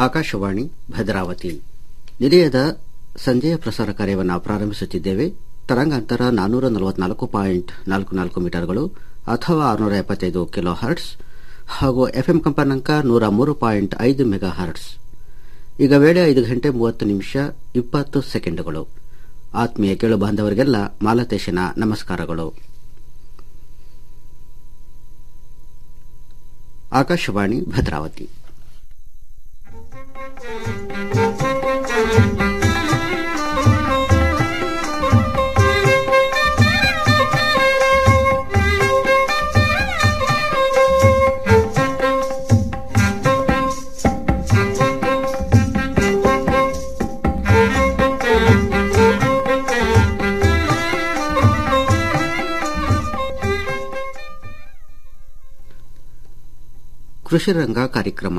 ಆಕಾಶವಾಣಿ ಭದ್ರಾವತಿ ನಿಲಯದ ಸಂಜೆಯ ಪ್ರಸಾರ ಕಾರ್ಯವನ್ನು ಪ್ರಾರಂಭಿಸುತ್ತಿದ್ದೇವೆ ತರಂಗಾಂತರ ನಾನ್ನೂರ ನಲವತ್ನಾಲ್ಕು ಪಾಯಿಂಟ್ ನಾಲ್ಕು ನಾಲ್ಕು ಮೀಟರ್ಗಳು ಅಥವಾ ಆರುನೂರ ಎಪ್ಪತ್ತೈದು ಕಿಲೋ ಹರ್ಟ್ಸ್ ಹಾಗೂ ಎಫ್ಎಂ ಕಂಪನಾಂಕ ನೂರ ಮೂರು ಪಾಯಿಂಟ್ ಐದು ಮೆಗಾ ಹರ್ಟ್ಸ್ ಈಗ ವೇಳೆ ಐದು ಗಂಟೆ ಮೂವತ್ತು ನಿಮಿಷ ಇಪ್ಪತ್ತು ಸೆಕೆಂಡುಗಳು ಆತ್ಮೀಯ ಕೇಳು ಬಾಂಧವರಿಗೆಲ್ಲ ಮಾಲತೇಶನ ನಮಸ್ಕಾರಗಳು ಆಕಾಶವಾಣಿ ಭದ್ರಾವತಿ ಕೃಷಿ ರಂಗ ಕಾರ್ಯಕ್ರಮ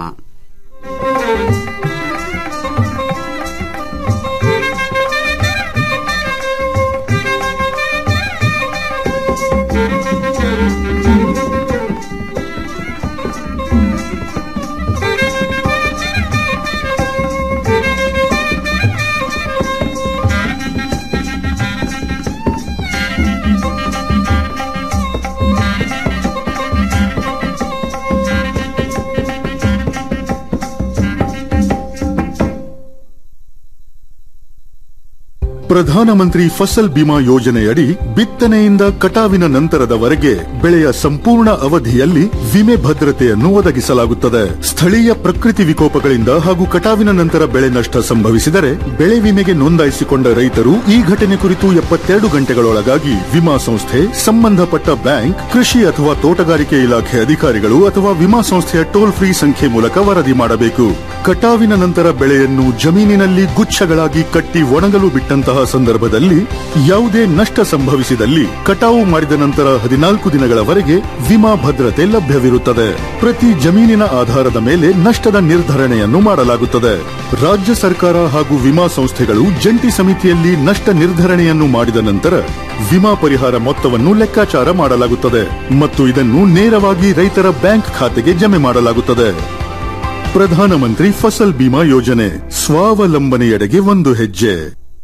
ಪ್ರಧಾನಮಂತ್ರಿ ಫಸಲ್ ಬಿಮಾ ಯೋಜನೆಯಡಿ ಬಿತ್ತನೆಯಿಂದ ಕಟಾವಿನ ನಂತರದವರೆಗೆ ಬೆಳೆಯ ಸಂಪೂರ್ಣ ಅವಧಿಯಲ್ಲಿ ವಿಮೆ ಭದ್ರತೆಯನ್ನು ಒದಗಿಸಲಾಗುತ್ತದೆ ಸ್ಥಳೀಯ ಪ್ರಕೃತಿ ವಿಕೋಪಗಳಿಂದ ಹಾಗೂ ಕಟಾವಿನ ನಂತರ ಬೆಳೆ ನಷ್ಟ ಸಂಭವಿಸಿದರೆ ಬೆಳೆ ವಿಮೆಗೆ ನೋಂದಾಯಿಸಿಕೊಂಡ ರೈತರು ಈ ಘಟನೆ ಕುರಿತು ಎಪ್ಪತ್ತೆರಡು ಗಂಟೆಗಳೊಳಗಾಗಿ ವಿಮಾ ಸಂಸ್ಥೆ ಸಂಬಂಧಪಟ್ಟ ಬ್ಯಾಂಕ್ ಕೃಷಿ ಅಥವಾ ತೋಟಗಾರಿಕೆ ಇಲಾಖೆ ಅಧಿಕಾರಿಗಳು ಅಥವಾ ವಿಮಾ ಸಂಸ್ಥೆಯ ಟೋಲ್ ಫ್ರೀ ಸಂಖ್ಯೆ ಮೂಲಕ ವರದಿ ಮಾಡಬೇಕು ಕಟಾವಿನ ನಂತರ ಬೆಳೆಯನ್ನು ಜಮೀನಿನಲ್ಲಿ ಗುಚ್ಛಗಳಾಗಿ ಕಟ್ಟಿ ಒಣಗಲು ಬಿಟ್ಟಂತಹ ಸಂದರ್ಭದಲ್ಲಿ ಯಾವುದೇ ನಷ್ಟ ಸಂಭವಿಸಿದಲ್ಲಿ ಕಟಾವು ಮಾಡಿದ ನಂತರ ಹದಿನಾಲ್ಕು ದಿನಗಳವರೆಗೆ ವಿಮಾ ಭದ್ರತೆ ಲಭ್ಯವಿರುತ್ತದೆ ಪ್ರತಿ ಜಮೀನಿನ ಆಧಾರದ ಮೇಲೆ ನಷ್ಟದ ನಿರ್ಧರಣೆಯನ್ನು ಮಾಡಲಾಗುತ್ತದೆ ರಾಜ್ಯ ಸರ್ಕಾರ ಹಾಗೂ ವಿಮಾ ಸಂಸ್ಥೆಗಳು ಜಂಟಿ ಸಮಿತಿಯಲ್ಲಿ ನಷ್ಟ ನಿರ್ಧರಣೆಯನ್ನು ಮಾಡಿದ ನಂತರ ವಿಮಾ ಪರಿಹಾರ ಮೊತ್ತವನ್ನು ಲೆಕ್ಕಾಚಾರ ಮಾಡಲಾಗುತ್ತದೆ ಮತ್ತು ಇದನ್ನು ನೇರವಾಗಿ ರೈತರ ಬ್ಯಾಂಕ್ ಖಾತೆಗೆ ಜಮೆ ಮಾಡಲಾಗುತ್ತದೆ ಪ್ರಧಾನಮಂತ್ರಿ ಫಸಲ್ ಬಿಮಾ ಯೋಜನೆ ಸ್ವಾವಲಂಬನೆಯೆಡೆಗೆ ಒಂದು ಹೆಜ್ಜೆ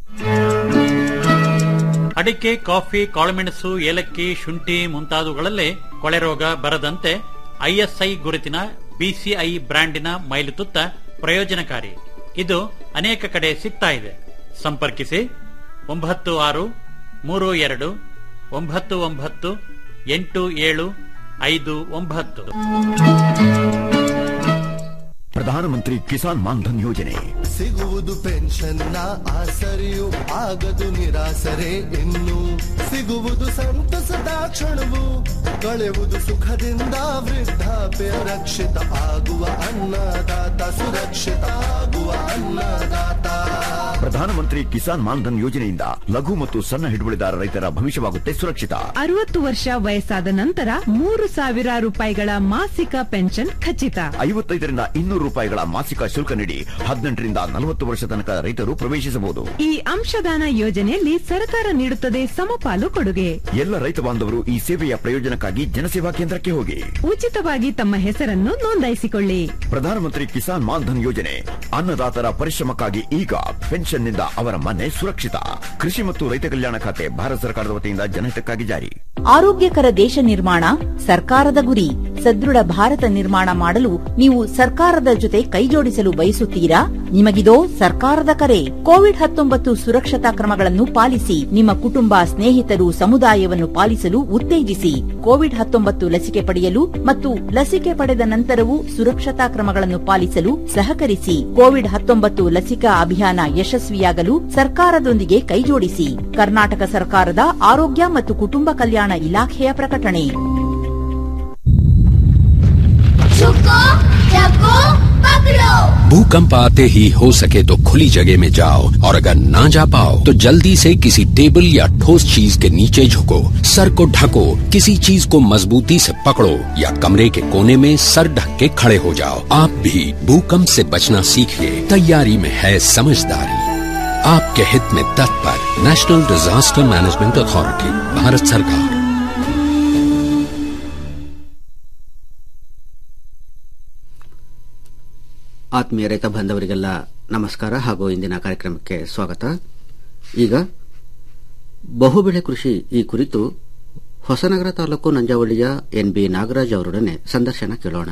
ಅಡಿಕೆ ಕಾಫಿ ಕಾಳುಮೆಣಸು ಏಲಕ್ಕಿ ಶುಂಠಿ ಮುಂತಾದವುಗಳಲ್ಲೇ ಕೊಳೆ ರೋಗ ಬರದಂತೆ ಐಎಸ್ಐ ಗುರುತಿನ ಬಿಸಿಐ ಬ್ರ್ಯಾಂಡಿನ ಮೈಲುತುತ್ತ ಪ್ರಯೋಜನಕಾರಿ ಇದು ಅನೇಕ ಕಡೆ ಸಿಗ್ತಾ ಇದೆ ಸಂಪರ್ಕಿಸಿ ಒಂಬತ್ತು ಆರು ಮೂರು ಎರಡು ಒಂಬತ್ತು ಒಂಬತ್ತು ಎಂಟು ಏಳು ಐದು ಒಂಬತ್ತು ಪ್ರಧಾನಮಂತ್ರಿ ಕಿಸಾನ್ ಮಾನ್ಧನ್ ಯೋಜನೆ ಸಿಗುವುದು ಪೆನ್ಷನ್ನ ಆಸರೆಯು ಆಗದು ನಿರಾಸರೆ ಇನ್ನು ಸಿಗುವುದು ಸಂತಸದ ಕ್ಷಣವು ಕಳೆಯುವುದು ಸುಖದಿಂದ ವೃದ್ಧಾಪ್ಯ ರಕ್ಷಿತ ಆಗುವ ಅನ್ನದಾತ ಸುರಕ್ಷಿತ ಆಗುವ ಅನ್ನದಾತ ಪ್ರಧಾನಮಂತ್ರಿ ಕಿಸಾನ್ ಮಾನ್ಧನ್ ಯೋಜನೆಯಿಂದ ಲಘು ಮತ್ತು ಸಣ್ಣ ಹಿಡುವಳಿದಾರ ರೈತರ ಭವಿಷ್ಯವಾಗುತ್ತೆ ಸುರಕ್ಷಿತ ಅರವತ್ತು ವರ್ಷ ವಯಸ್ಸಾದ ನಂತರ ಮೂರು ಸಾವಿರ ರೂಪಾಯಿಗಳ ಮಾಸಿಕ ಪೆನ್ಷನ್ ಖಚಿತ ಐವತ್ತೈದರಿಂದ ಇನ್ನೂರು ರೂಪಾಯಿಗಳ ಮಾಸಿಕ ಶುಲ್ಕ ನೀಡಿ ಹದಿನೆಂಟರಿಂದ ನಲವತ್ತು ವರ್ಷ ತನಕ ರೈತರು ಪ್ರವೇಶಿಸಬಹುದು ಈ ಅಂಶದಾನ ಯೋಜನೆಯಲ್ಲಿ ಸರ್ಕಾರ ನೀಡುತ್ತದೆ ಸಮಪಾಲು ಕೊಡುಗೆ ಎಲ್ಲ ರೈತ ಬಾಂಧವರು ಈ ಸೇವೆಯ ಪ್ರಯೋಜನಕ್ಕಾಗಿ ಜನಸೇವಾ ಕೇಂದ್ರಕ್ಕೆ ಹೋಗಿ ಉಚಿತವಾಗಿ ತಮ್ಮ ಹೆಸರನ್ನು ನೋಂದಾಯಿಸಿಕೊಳ್ಳಿ ಪ್ರಧಾನಮಂತ್ರಿ ಕಿಸಾನ್ ಮಾನ್ಧನ್ ಯೋಜನೆ ಅನ್ನದಾತರ ಪರಿಶ್ರಮಕ್ಕಾಗಿ ಈಗ ಪೆನ್ಷನ್ನಿಂದ ಅವರ ಮನೆ ಸುರಕ್ಷಿತ ಕೃಷಿ ಮತ್ತು ರೈತ ಕಲ್ಯಾಣ ಖಾತೆ ಭಾರತ ಸರ್ಕಾರದ ವತಿಯಿಂದ ಜನಹಿತಕ್ಕಾಗಿ ಜಾರಿ ಆರೋಗ್ಯಕರ ದೇಶ ನಿರ್ಮಾಣ ಸರ್ಕಾರದ ಗುರಿ ಸದೃಢ ಭಾರತ ನಿರ್ಮಾಣ ಮಾಡಲು ನೀವು ಸರ್ಕಾರದ ಜೊತೆ ಕೈಜೋಡಿಸಲು ಬಯಸುತ್ತೀರಾ ನಿಮಗಿದೋ ಸರ್ಕಾರದ ಕರೆ ಕೋವಿಡ್ ಹತ್ತೊಂಬತ್ತು ಸುರಕ್ಷತಾ ಕ್ರಮಗಳನ್ನು ಪಾಲಿಸಿ ನಿಮ್ಮ ಕುಟುಂಬ ಸ್ನೇಹಿತರು ಸಮುದಾಯವನ್ನು ಪಾಲಿಸಲು ಉತ್ತೇಜಿಸಿ ಕೋವಿಡ್ ಹತ್ತೊಂಬತ್ತು ಲಸಿಕೆ ಪಡೆಯಲು ಮತ್ತು ಲಸಿಕೆ ಪಡೆದ ನಂತರವೂ ಸುರಕ್ಷತಾ ಕ್ರಮಗಳನ್ನು ಪಾಲಿಸಲು ಸಹಕರಿಸಿ ಕೋವಿಡ್ ಹತ್ತೊಂಬತ್ತು ಲಸಿಕಾ ಅಭಿಯಾನ ಯಶಸ್ವಿಯಾಗಲು ಸರ್ಕಾರದೊಂದಿಗೆ ಕೈಜೋಡಿಸಿ ಕರ್ನಾಟಕ ಸರ್ಕಾರದ ಆರೋಗ್ಯ ಮತ್ತು ಕುಟುಂಬ ಕಲ್ಯಾಣ ಇಲಾಖೆಯ ಪ್ರಕಟಣೆ झुको झको पकड़ो भूकंप आते ही हो सके तो खुली जगह में जाओ और अगर ना जा पाओ तो जल्दी से किसी टेबल या ठोस चीज के नीचे झुको सर को ढको किसी चीज को मजबूती से पकड़ो या कमरे के कोने में सर ढक के खड़े हो जाओ आप भी भूकंप से बचना सीखिए तैयारी में है समझदारी आपके हित में तत्पर national disaster management authority Bharat सरकार ಆತ್ಮೀಯ ರೈತ ಬಾಂಧವರಿಗೆಲ್ಲ ನಮಸ್ಕಾರ ಹಾಗೂ ಇಂದಿನ ಕಾರ್ಯಕ್ರಮಕ್ಕೆ ಸ್ವಾಗತ ಈಗ ಬಹುಬೆಳೆ ಕೃಷಿ ಈ ಕುರಿತು ಹೊಸನಗರ ತಾಲೂಕು ನಂಜಾವಳಿಯ ಎನ್ಬಿ ನಾಗರಾಜ್ ಅವರೊಡನೆ ಸಂದರ್ಶನ ಕೇಳೋಣ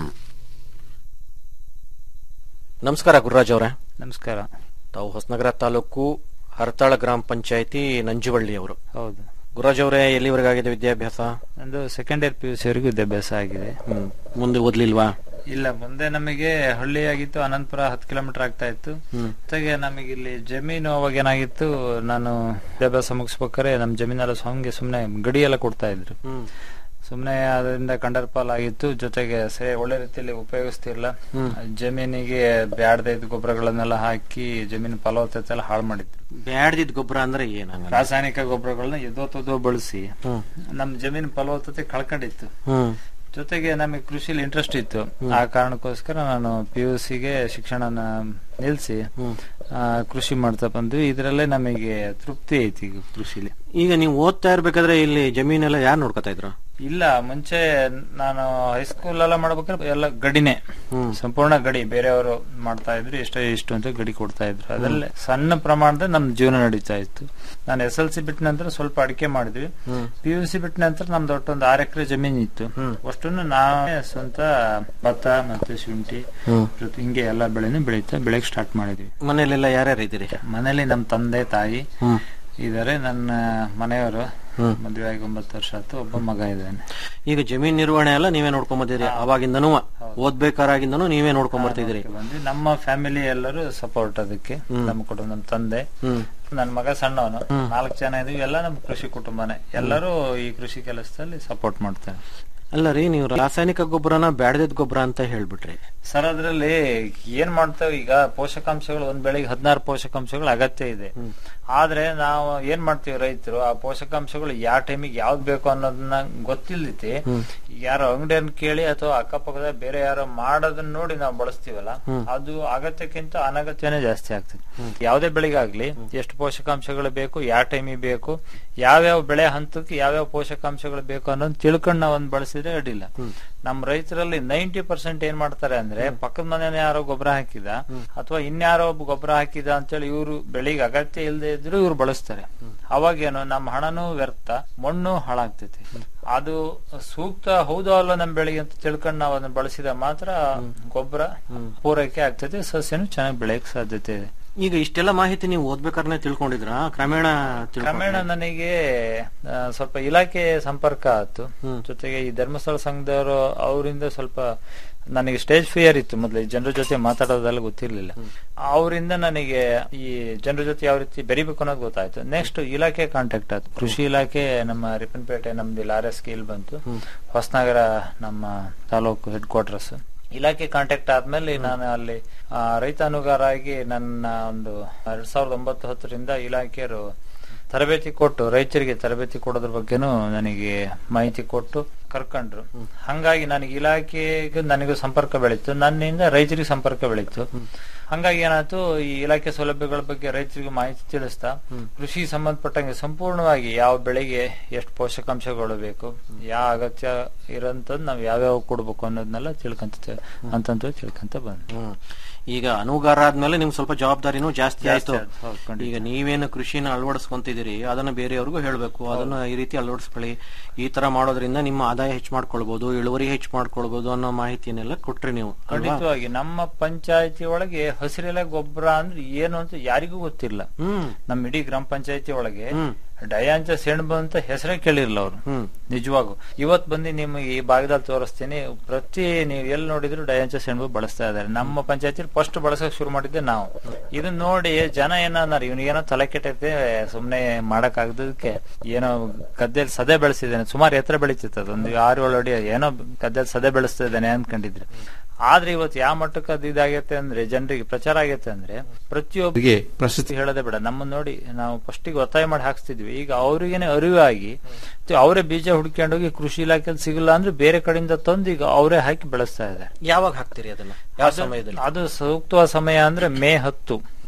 ನಮಸ್ಕಾರ ಗುರುರಾಜ್ ಅವರೇ ನಮಸ್ಕಾರ ತಾವು ಹೊಸನಗರ ತಾಲೂಕು ಹರತಾಳ ಗ್ರಾಮ ಪಂಚಾಯತಿ ನಂಜುವಳ್ಳಿ ಅವರು ಹೌದು ಗುರುರಾಜ್ ಅವರೇ ಎಲ್ಲಿವರೆಗಾಗಿದೆ ವಿದ್ಯಾಭ್ಯಾಸ ನಂದು second year P U C ವರೆಗೂ ವಿದ್ಯಾಭ್ಯಾಸ ಆಗಿದೆ ಹ್ಮ್ ಮುಂದೆ ಓದ್ಲಿಲ್ವಾ ಇಲ್ಲ ಮುಂದೆ ನಮಗೆ ಹಳ್ಳಿ ಆಗಿತ್ತು ಅನಂತಪುರ ಹತ್ತು ಕಿಲೋಮೀಟರ್ ಆಗ್ತಾ ಇತ್ತು ಜೊತೆಗೆ ನಮಗೆ ಇಲ್ಲಿ ಜಮೀನು ಅವಾಗ ಏನಾಗಿತ್ತು ನಾನು ವಿದ್ಯಾಭ್ಯಾಸ ಮುಗಿಸ್ಬೇಕಾದ್ರೆ ನಮ್ ಜಮೀನೆಲ್ಲ ಹಂಗೆ ಸುಮ್ನೆ ಗಡಿ ಎಲ್ಲ ಕೊಡ್ತಾ ಇದ್ರು ಸುಮ್ನೆ ಅದರಿಂದ ಕಂಡರ್ಪಾಲ್ ಆಗಿತ್ತು ಜೊತೆಗೆ ಸೇ ಒಳ್ಳೆ ರೀತಿಯಲ್ಲಿ ಉಪಯೋಗಿಸ್ತಿರ್ಲಿಲ್ಲ ಜಮೀನಿಗೆ ಬ್ಯಾಡದ ಇದ್ದ ಗೊಬ್ಬರಗಳನ್ನೆಲ್ಲ ಹಾಕಿ ಜಮೀನು ಫಲವತ್ತತೆ ಎಲ್ಲ ಹಾಳು ಮಾಡಿದ್ರು ಬ್ಯಾಡ್ದಿದ್ ಗೊಬ್ಬರ ಅಂದ್ರೆ ಏನಂಗ ರಾಸಾಯನಿಕ ಗೊಬ್ಬರಗಳನ್ನ ಎದೋತದೋ ಬಳಸಿ ನಮ್ ಜಮೀನು ಫಲವತ್ತತೆ ಕಳ್ಕೊಂಡಿತ್ತು ಹ್ಮ್ ಜೊತೆಗೆ ನಮಗೆ ಕೃಷಿಲಿ ಇಂಟ್ರೆಸ್ಟ್ ಇತ್ತು ಆ ಕಾರಣಕ್ಕೋಸ್ಕರ ನಾನು ಪಿ ಯು ಸಿಗೆ ಶಿಕ್ಷಣನ ನಿಲ್ಸಿ ಆ, ಕೃಷಿ ಮಾಡ್ತಾ ಬಂದ್ವಿ ಇದರಲ್ಲೇ ನಮಗೆ ತೃಪ್ತಿ ಐತಿ ಈಗ ಕೃಷಿಲಿ ಈಗ ನೀವು ಓದ್ತಾ ಇರ್ಬೇಕಾದ್ರೆ ಇಲ್ಲಿ ಜಮೀನೆಲ್ಲ ಯಾರು ನೋಡ್ಕೊತಾ ಇದ್ರು ಇಲ್ಲ ಮುಂಚೆ ನಾನು ಹೈಸ್ಕೂಲ್ ಎಲ್ಲ ಮಾಡ್ಬೇಕಾದ್ರೆ ಎಲ್ಲ ಗಡಿನೇ ಸಂಪೂರ್ಣ ಗಡಿ ಬೇರೆಯವರು ಮಾಡ್ತಾ ಇದ್ರು ಎಷ್ಟೋ ಇಷ್ಟು ಅಂತ ಗಡಿ ಕೊಡ್ತಾ ಇದ್ರು ಅದರಲ್ಲೇ ಸಣ್ಣ ಪ್ರಮಾಣದ ನಮ್ ಜೀವನ ನಡೀತಾ ಇತ್ತು ನಾನು ಎಸ್ ಎಲ್ ಸಿ ಬಿಟ್ಟ ನಂತರ ಸ್ವಲ್ಪ ಅಡಿಕೆ ಮಾಡಿದ್ವಿ ಪಿ ಯು ಸಿ ಬಿಟ್ಟ ನಂತರ ನಮ್ದು ಒಟ್ಟೊಂದು ಆರು ಎಕರೆ ಜಮೀನ್ ಇತ್ತು ಅಷ್ಟನ್ನು ನಾವೇ ಸ್ವಂತ ಭತ್ತ ಮತ್ತೆ ಶುಂಠಿ ಪ್ರತಿ- ಹಿಂಗೆ ಎಲ್ಲ ಬೆಳೆನೂ ಬೆಳೀತಾ ಬೆಳೆಯಕ್ ಸ್ಟಾರ್ಟ್ ಮಾಡಿದ್ವಿ ಮನೇಲೆಲ್ಲ ಯಾರ್ಯಾರು ಇದ್ದೀರಿ ಮನೇಲಿ ನಮ್ ತಂದೆ ತಾಯಿ ಇದಾರೆ ನನ್ನ ಮನೆಯವರು ಮದುವೆ ಆಗಿ ಒಂಬತ್ತು ವರ್ಷ ಆಯ್ತು ಒಬ್ಬ ಮಗ ಇದ್ದಾನೆ ಈಗ ಜಮೀನ್ ನಿರ್ವಹಣೆ ಎಲ್ಲ ನೀವೇ ನೋಡ್ಕೊಂಡ್ ಬಂದಿರಿ ಅವಾಗಿಂದನೂ ಓದ್ಬೇಕಾರಾಗಿಂದನೂ ನೀವೇ ನೋಡ್ಕೊಂಡ್ ಬರ್ತಿದ್ದೀರಿ ಬಂದು ನಮ್ಮ ಫ್ಯಾಮಿಲಿ ಎಲ್ಲರೂ ಸಪೋರ್ಟ್ ಅದಕ್ಕೆ ನಮ್ಮ ಕುಟುಂಬ ನಮ್ಮ ತಂದೆ ನನ್ನ ಮಗ ಸಣ್ಣವನು ನಾಲ್ಕು ಜನ ಇದೀವಿ ಎಲ್ಲ ನಮ್ಮ ಕೃಷಿ ಕುಟುಂಬನೇ ಎಲ್ಲರೂ ಈ ಕೃಷಿ ಕೆಲಸದಲ್ಲಿ ಸಪೋರ್ಟ್ ಮಾಡ್ತಾರೆ ಅಲ್ಲ ರೀ ನೀವು ರಾಸಾಯನಿಕ ಗೊಬ್ಬರನ ಬ್ಯಾಡ್ದಿದ್ ಗೊಬ್ಬರ ಅಂತ ಹೇಳ್ಬಿಟ್ರಿ ಸರ್ ಅದ್ರಲ್ಲಿ ಏನ್ ಮಾಡ್ತೇವೆ ಈಗ ಪೋಷಕಾಂಶಗಳು ಒಂದ್ ಬೆಳೆಗೆ ಹದಿನಾರು ಪೋಷಕಾಂಶಗಳು ಅಗತ್ಯ ಇದೆ ಆದ್ರೆ ನಾವು ಏನ್ ಮಾಡ್ತೀವಿ ರೈತರು ಆ ಪೋಷಕಾಂಶಗಳು ಯಾವ ಟೈಮಿಗೆ ಯಾವ್ದು ಬೇಕು ಅನ್ನೋದನ್ನ ಗೊತ್ತಿಲ್ಲೈತಿ ಯಾರೋ ಅಂಗಡಿಯನ್ನ ಕೇಳಿ ಅಥವಾ ಅಕ್ಕಪಕ್ಕದ ಬೇರೆ ಯಾರೋ ಮಾಡೋದನ್ನ ನೋಡಿ ನಾವು ಬಳಸ್ತೀವಲ್ಲ ಅದು ಅಗತ್ಯಕ್ಕಿಂತ ಅನಗತ್ಯನೇ ಜಾಸ್ತಿ ಆಗ್ತದೆ ಯಾವುದೇ ಬೆಳೆಗಾಗ್ಲಿ ಎಷ್ಟು ಪೋಷಕಾಂಶಗಳು ಬೇಕು ಯಾವ ಟೈಮಿಗೆ ಬೇಕು ಯಾವ್ಯಾವ ಬೆಳೆ ಹಂತಕ್ಕೆ ಯಾವ್ಯಾವ ಪೋಷಕಾಂಶಗಳು ಬೇಕು ಅನ್ನೋದು ತಿಳ್ಕೊಂಡು ನಾವು ಒಂದ್ ಬಳಸಿದ್ರೆ ಅಡ್ಡಿಲ್ಲ ನಮ್ ರೈತರಲ್ಲಿ ನೈಂಟಿ ಪರ್ಸೆಂಟ್ ಏನ್ ಮಾಡ್ತಾರೆ ಅಂದ್ರೆ ಪಕ್ಕದ ಮನೆ ಯಾರೋ ಗೊಬ್ಬರ ಹಾಕಿದ ಅಥವಾ ಇನ್ಯಾರೋ ಒಬ್ಬ ಗೊಬ್ಬರ ಹಾಕಿದ ಅಂತೇಳಿ ಇವರು ಬೆಳಿಗ್ಗೆ ಅಗತ್ಯ ಇಲ್ಲದೆ ಇದ್ರು ಇವ್ರು ಬಳಸ್ತಾರೆ ಅವಾಗೇನು ನಮ್ಮ ಹಣನೂ ವ್ಯರ್ಥ ಮಣ್ಣು ಹಾಳಾಗ್ತೈತಿ ಅದು ಸೂಕ್ತ ಹೌದು ಅಲ್ಲ ನಮ್ ಬೆಳೆಗೆ ಅಂತ ತಿಳ್ಕೊಂಡು ನಾವು ಅದನ್ನ ಬಳಸಿದ ಮಾತ್ರ ಗೊಬ್ಬರ ಪೂರೈಕೆ ಆಗ್ತೈತಿ ಸಸ್ಯನು ಚೆನ್ನಾಗಿ ಬೆಳೆಯಕ್ ಸಾಧ್ಯತೆ ಇದೆ ಈಗ ಇಷ್ಟೆಲ್ಲ ಮಾಹಿತಿ ನೀವು ಓದ್ಬೇಕಾದ್ರೆ ತಿಳ್ಕೊಂಡಿದ್ರ ಕ್ರಮೇಣ ತಿಳ್ಕೊಂಡ್ರಾ? ಕ್ರಮೇಣ ನನಗೆ ಆ, ಸ್ವಲ್ಪ ಇಲಾಖೆ ಸಂಪರ್ಕ ಆಯ್ತು ಜೊತೆಗೆ ಈ ಧರ್ಮಸ್ಥಳ ಸಂಘದವರು ಅವರಿಂದ ಸ್ವಲ್ಪ ನನಗೆ ಸ್ಟೇಜ್ ಫಿಯರ್ ಇತ್ತು ಮೊದಲು ಜನರ ಜೊತೆ ಮಾತಾಡೋದೆಲ್ಲ ಗೊತ್ತಿರ್ಲಿಲ್ಲ ಅವರಿಂದ ನನಗೆ ಈ ಜನರ ಜೊತೆ ಯಾವ ರೀತಿ ಬೆರಿಬೇಕು ಅನ್ನೋದು ಗೊತ್ತಾಯ್ತು ನೆಕ್ಸ್ಟ್ ಇಲಾಖೆ ಕಾಂಟ್ಯಾಕ್ಟ್ ಆಯ್ತು ಕೃಷಿ ಇಲಾಖೆ ನಮ್ಮ ರಿಪ್ಪನ್ಪೇಟೆ ನಮ್ದು ಇಲ್ಲಿ ಆರ್ ಎಸ್ ಸ್ಕೀಲ್ ಬಂತು ಹೊಸನಗರ ನಮ್ಮ ತಾಲೂಕು ಹೆಡ್ ಕ್ವಾರ್ಟರ್ಸ್ ಇಲಾಖೆ ಕಾಂಟ್ಯಾಕ್ಟ್ ಆದ್ಮೇಲೆ ನಾನು ಅಲ್ಲಿ ಆ, ರೈತ ಅನುಗಾರ ಆಗಿ ನನ್ನ ಒಂದು ಎರಡ್ ಸಾವಿರದ ಒಂಬತ್ತು ಹತ್ತರಿಂದ ಇಲಾಖೆಯರು ತರಬೇತಿ ಕೊಟ್ಟು ರೈತರಿಗೆ ತರಬೇತಿ ಕೊಡೋದ್ರ ಬಗ್ಗೆನೂ ನನಗೆ ಮಾಹಿತಿ ಕೊಟ್ಟು ಕರ್ಕೊಂಡ್ರು ಹಂಗಾಗಿ ನನಗೆ ಇಲಾಖೆಗೆ ನನಗೂ ಸಂಪರ್ಕ ಬೆಳೀತು ನನ್ನಿಂದ ರೈತರಿಗೆ ಸಂಪರ್ಕ ಬೆಳೀತು ಹಂಗಾಗಿ ಏನಾಯ್ತು ಈ ಇಲಾಖೆ ಸೌಲಭ್ಯಗಳ ಬಗ್ಗೆ ರೈತರಿಗೆ ಮಾಹಿತಿ ತಿಳಿಸ್ತಾ ಕೃಷಿ ಸಂಬಂಧಪಟ್ಟಂಗೆ ಸಂಪೂರ್ಣವಾಗಿ ಯಾವ ಬೆಳೆಗೆ ಎಷ್ಟು ಪೋಷಕಾಂಶಗಳು ಬೇಕು ಯಾವ ಅಗತ್ಯ ಇರೋಂಥದ್ದು ನಾವು ಯಾವ್ಯಾವ ಕೊಡ್ಬೇಕು ಅನ್ನೋದನ್ನೆಲ್ಲ ತಿಳ್ಕೊಂತ ಅಂತಂತ ತಿಳ್ಕೊಂತ ಬಂದ್ವಿ ಹ್ಮ್. ಈಗ ಅನುಗಾರ ಆದ್ಮೇಲೆ ನಿಮ್ಗೆ ಸ್ವಲ್ಪ ಜವಾಬ್ದಾರಿನೂ ಜಾಸ್ತಿ ಆಯ್ತು ಆಯ್ತು. ಹೌದು, ಖಂಡಿತ. ಈಗ ನೀವೇನು ಕೃಷಿನ ಅಳವಡಿಸ್ಕೊಂತಿದ್ದೀರಿ ಅದನ್ನ ಬೇರೆಯವ್ರಿಗೂ ಹೇಳ್ಬೇಕು ಅದನ್ನ ಈ ರೀತಿ ಅಳವಡಿಸ್ಕೊಳ್ಳಿ ಈ ತರ ಮಾಡೋದ್ರಿಂದ ನಿಮ್ಮ ಆದಾಯ ಹೆಚ್ಚು ಮಾಡ್ಕೊಳ್ಬಹುದು ಇಳುವರಿ ಹೆಚ್ಚು ಮಾಡ್ಕೊಳ್ಬಹುದು ಅನ್ನೋ ಮಾಹಿತಿಯನ್ನೆಲ್ಲ ಕೊಟ್ರಿ ನೀವು ಅಲ್ವಾ? ಖಂಡಿತವಾಗಿ ನಮ್ಮ ಪಂಚಾಯತಿ ಒಳಗೆ ಹಸಿರೆಲೆ ಗೊಬ್ಬರ ಅಂದ್ರೆ ಏನು ಅಂತ ಯಾರಿಗೂ ಗೊತ್ತಿಲ್ಲ ಹ್ಮ್ ನಮ್ಮ ಇಡೀ ಗ್ರಾಮ ಪಂಚಾಯತಿ ಒಳಗೆ ಡಯಾಂಚ ಸೆಣಬು ಅಂತ ಹೆಸರೇ ಕೇಳಿರ್ಲ ಅವ್ರು ನಿಜವಾಗೂ ಇವತ್ ಬಂದು ನಿಮಗೆ ಈ ಭಾಗದಲ್ಲಿ ತೋರಿಸ್ತೀನಿ ಪ್ರತಿ ನೀವು ಎಲ್ಲಿ ನೋಡಿದ್ರು ಡಯಾಂಚ ಸೆಣಬು ಬಳಸ್ತಾ ಇದಾರೆ ನಮ್ಮ ಪಂಚಾಯತಿ ಫಸ್ಟ್ ಬಳಸಕ್ ಶುರು ಮಾಡಿದ್ದೆ ನಾವು ಇದನ್ನ ನೋಡಿ ಜನ ಏನೋ ಇವನಿಗೇನೋ ತಲೆ ಕೆಟ್ಟೈತೆ ಸುಮ್ನೆ ಮಾಡಕ್ ಆಗದಕ್ಕೆ ಏನೋ ಗದ್ದೆಯಲ್ಲಿ ಸದೆ ಬೆಳೆಸಿದ್ದೇನೆ ಸುಮಾರು ಎತ್ತರ ಬೆಳೀತಿತ್ತು ಅದೊಂದು ಆರು ಏಳು ಅಡಿ ಏನೋ ಗದ್ದೆಯಲ್ಲಿ ಸದೆ ಬೆಳೆಸ್ತಾ ಇದ್ದಾನೆ ಅನ್ಕೊಂಡಿದ್ರು ಆದ್ರೆ ಇವತ್ತು ಯಾವ ಮಟ್ಟಕ್ಕೆ ಅದು ಇದಾಗೈತೆ ಅಂದ್ರೆ ಜನರಿಗೆ ಪ್ರಚಾರ ಆಗೈತೆ ಅಂದ್ರೆ ಪ್ರತಿಯೊಬ್ಬರಿಗೆ ಪ್ರಶಸ್ತಿ ಹೇಳೋದೇ ಬೇಡ ನಮ್ಮನ್ನ ನೋಡಿ ನಾವು ಫಸ್ಟಿಗೆ ಒತ್ತಾಯ ಮಾಡಿ ಹಾಕ್ಸ್ತಿದ್ವಿ ಈಗ ಅವ್ರಿಗೇನೆ ಅರಿವಾಗಿ ಅವರೇ ಬೀಜ ಹುಡ್ಕೊಂಡೋಗಿ ಕೃಷಿ ಇಲಾಖೆಯಲ್ಲಿ ಸಿಗಲ್ಲ ಅಂದ್ರೆ ಬೇರೆ ಕಡೆಯಿಂದ ತಂದು ಈಗ ಅವರೇ ಹಾಕಿ ಬೆಳೆಸ್ತಾ ಇದ್ದಾರೆ ಯಾವಾಗ ಹಾಕ್ತೀರಿ ಅದನ್ನ ಯಾವ ಅದು- ಸಮಯದಲ್ಲಿ ಅದು ಸೂಕ್ತವಾದ ಸಮಯ ಅಂದ್ರೆ ಮೇ ಹತ್ತು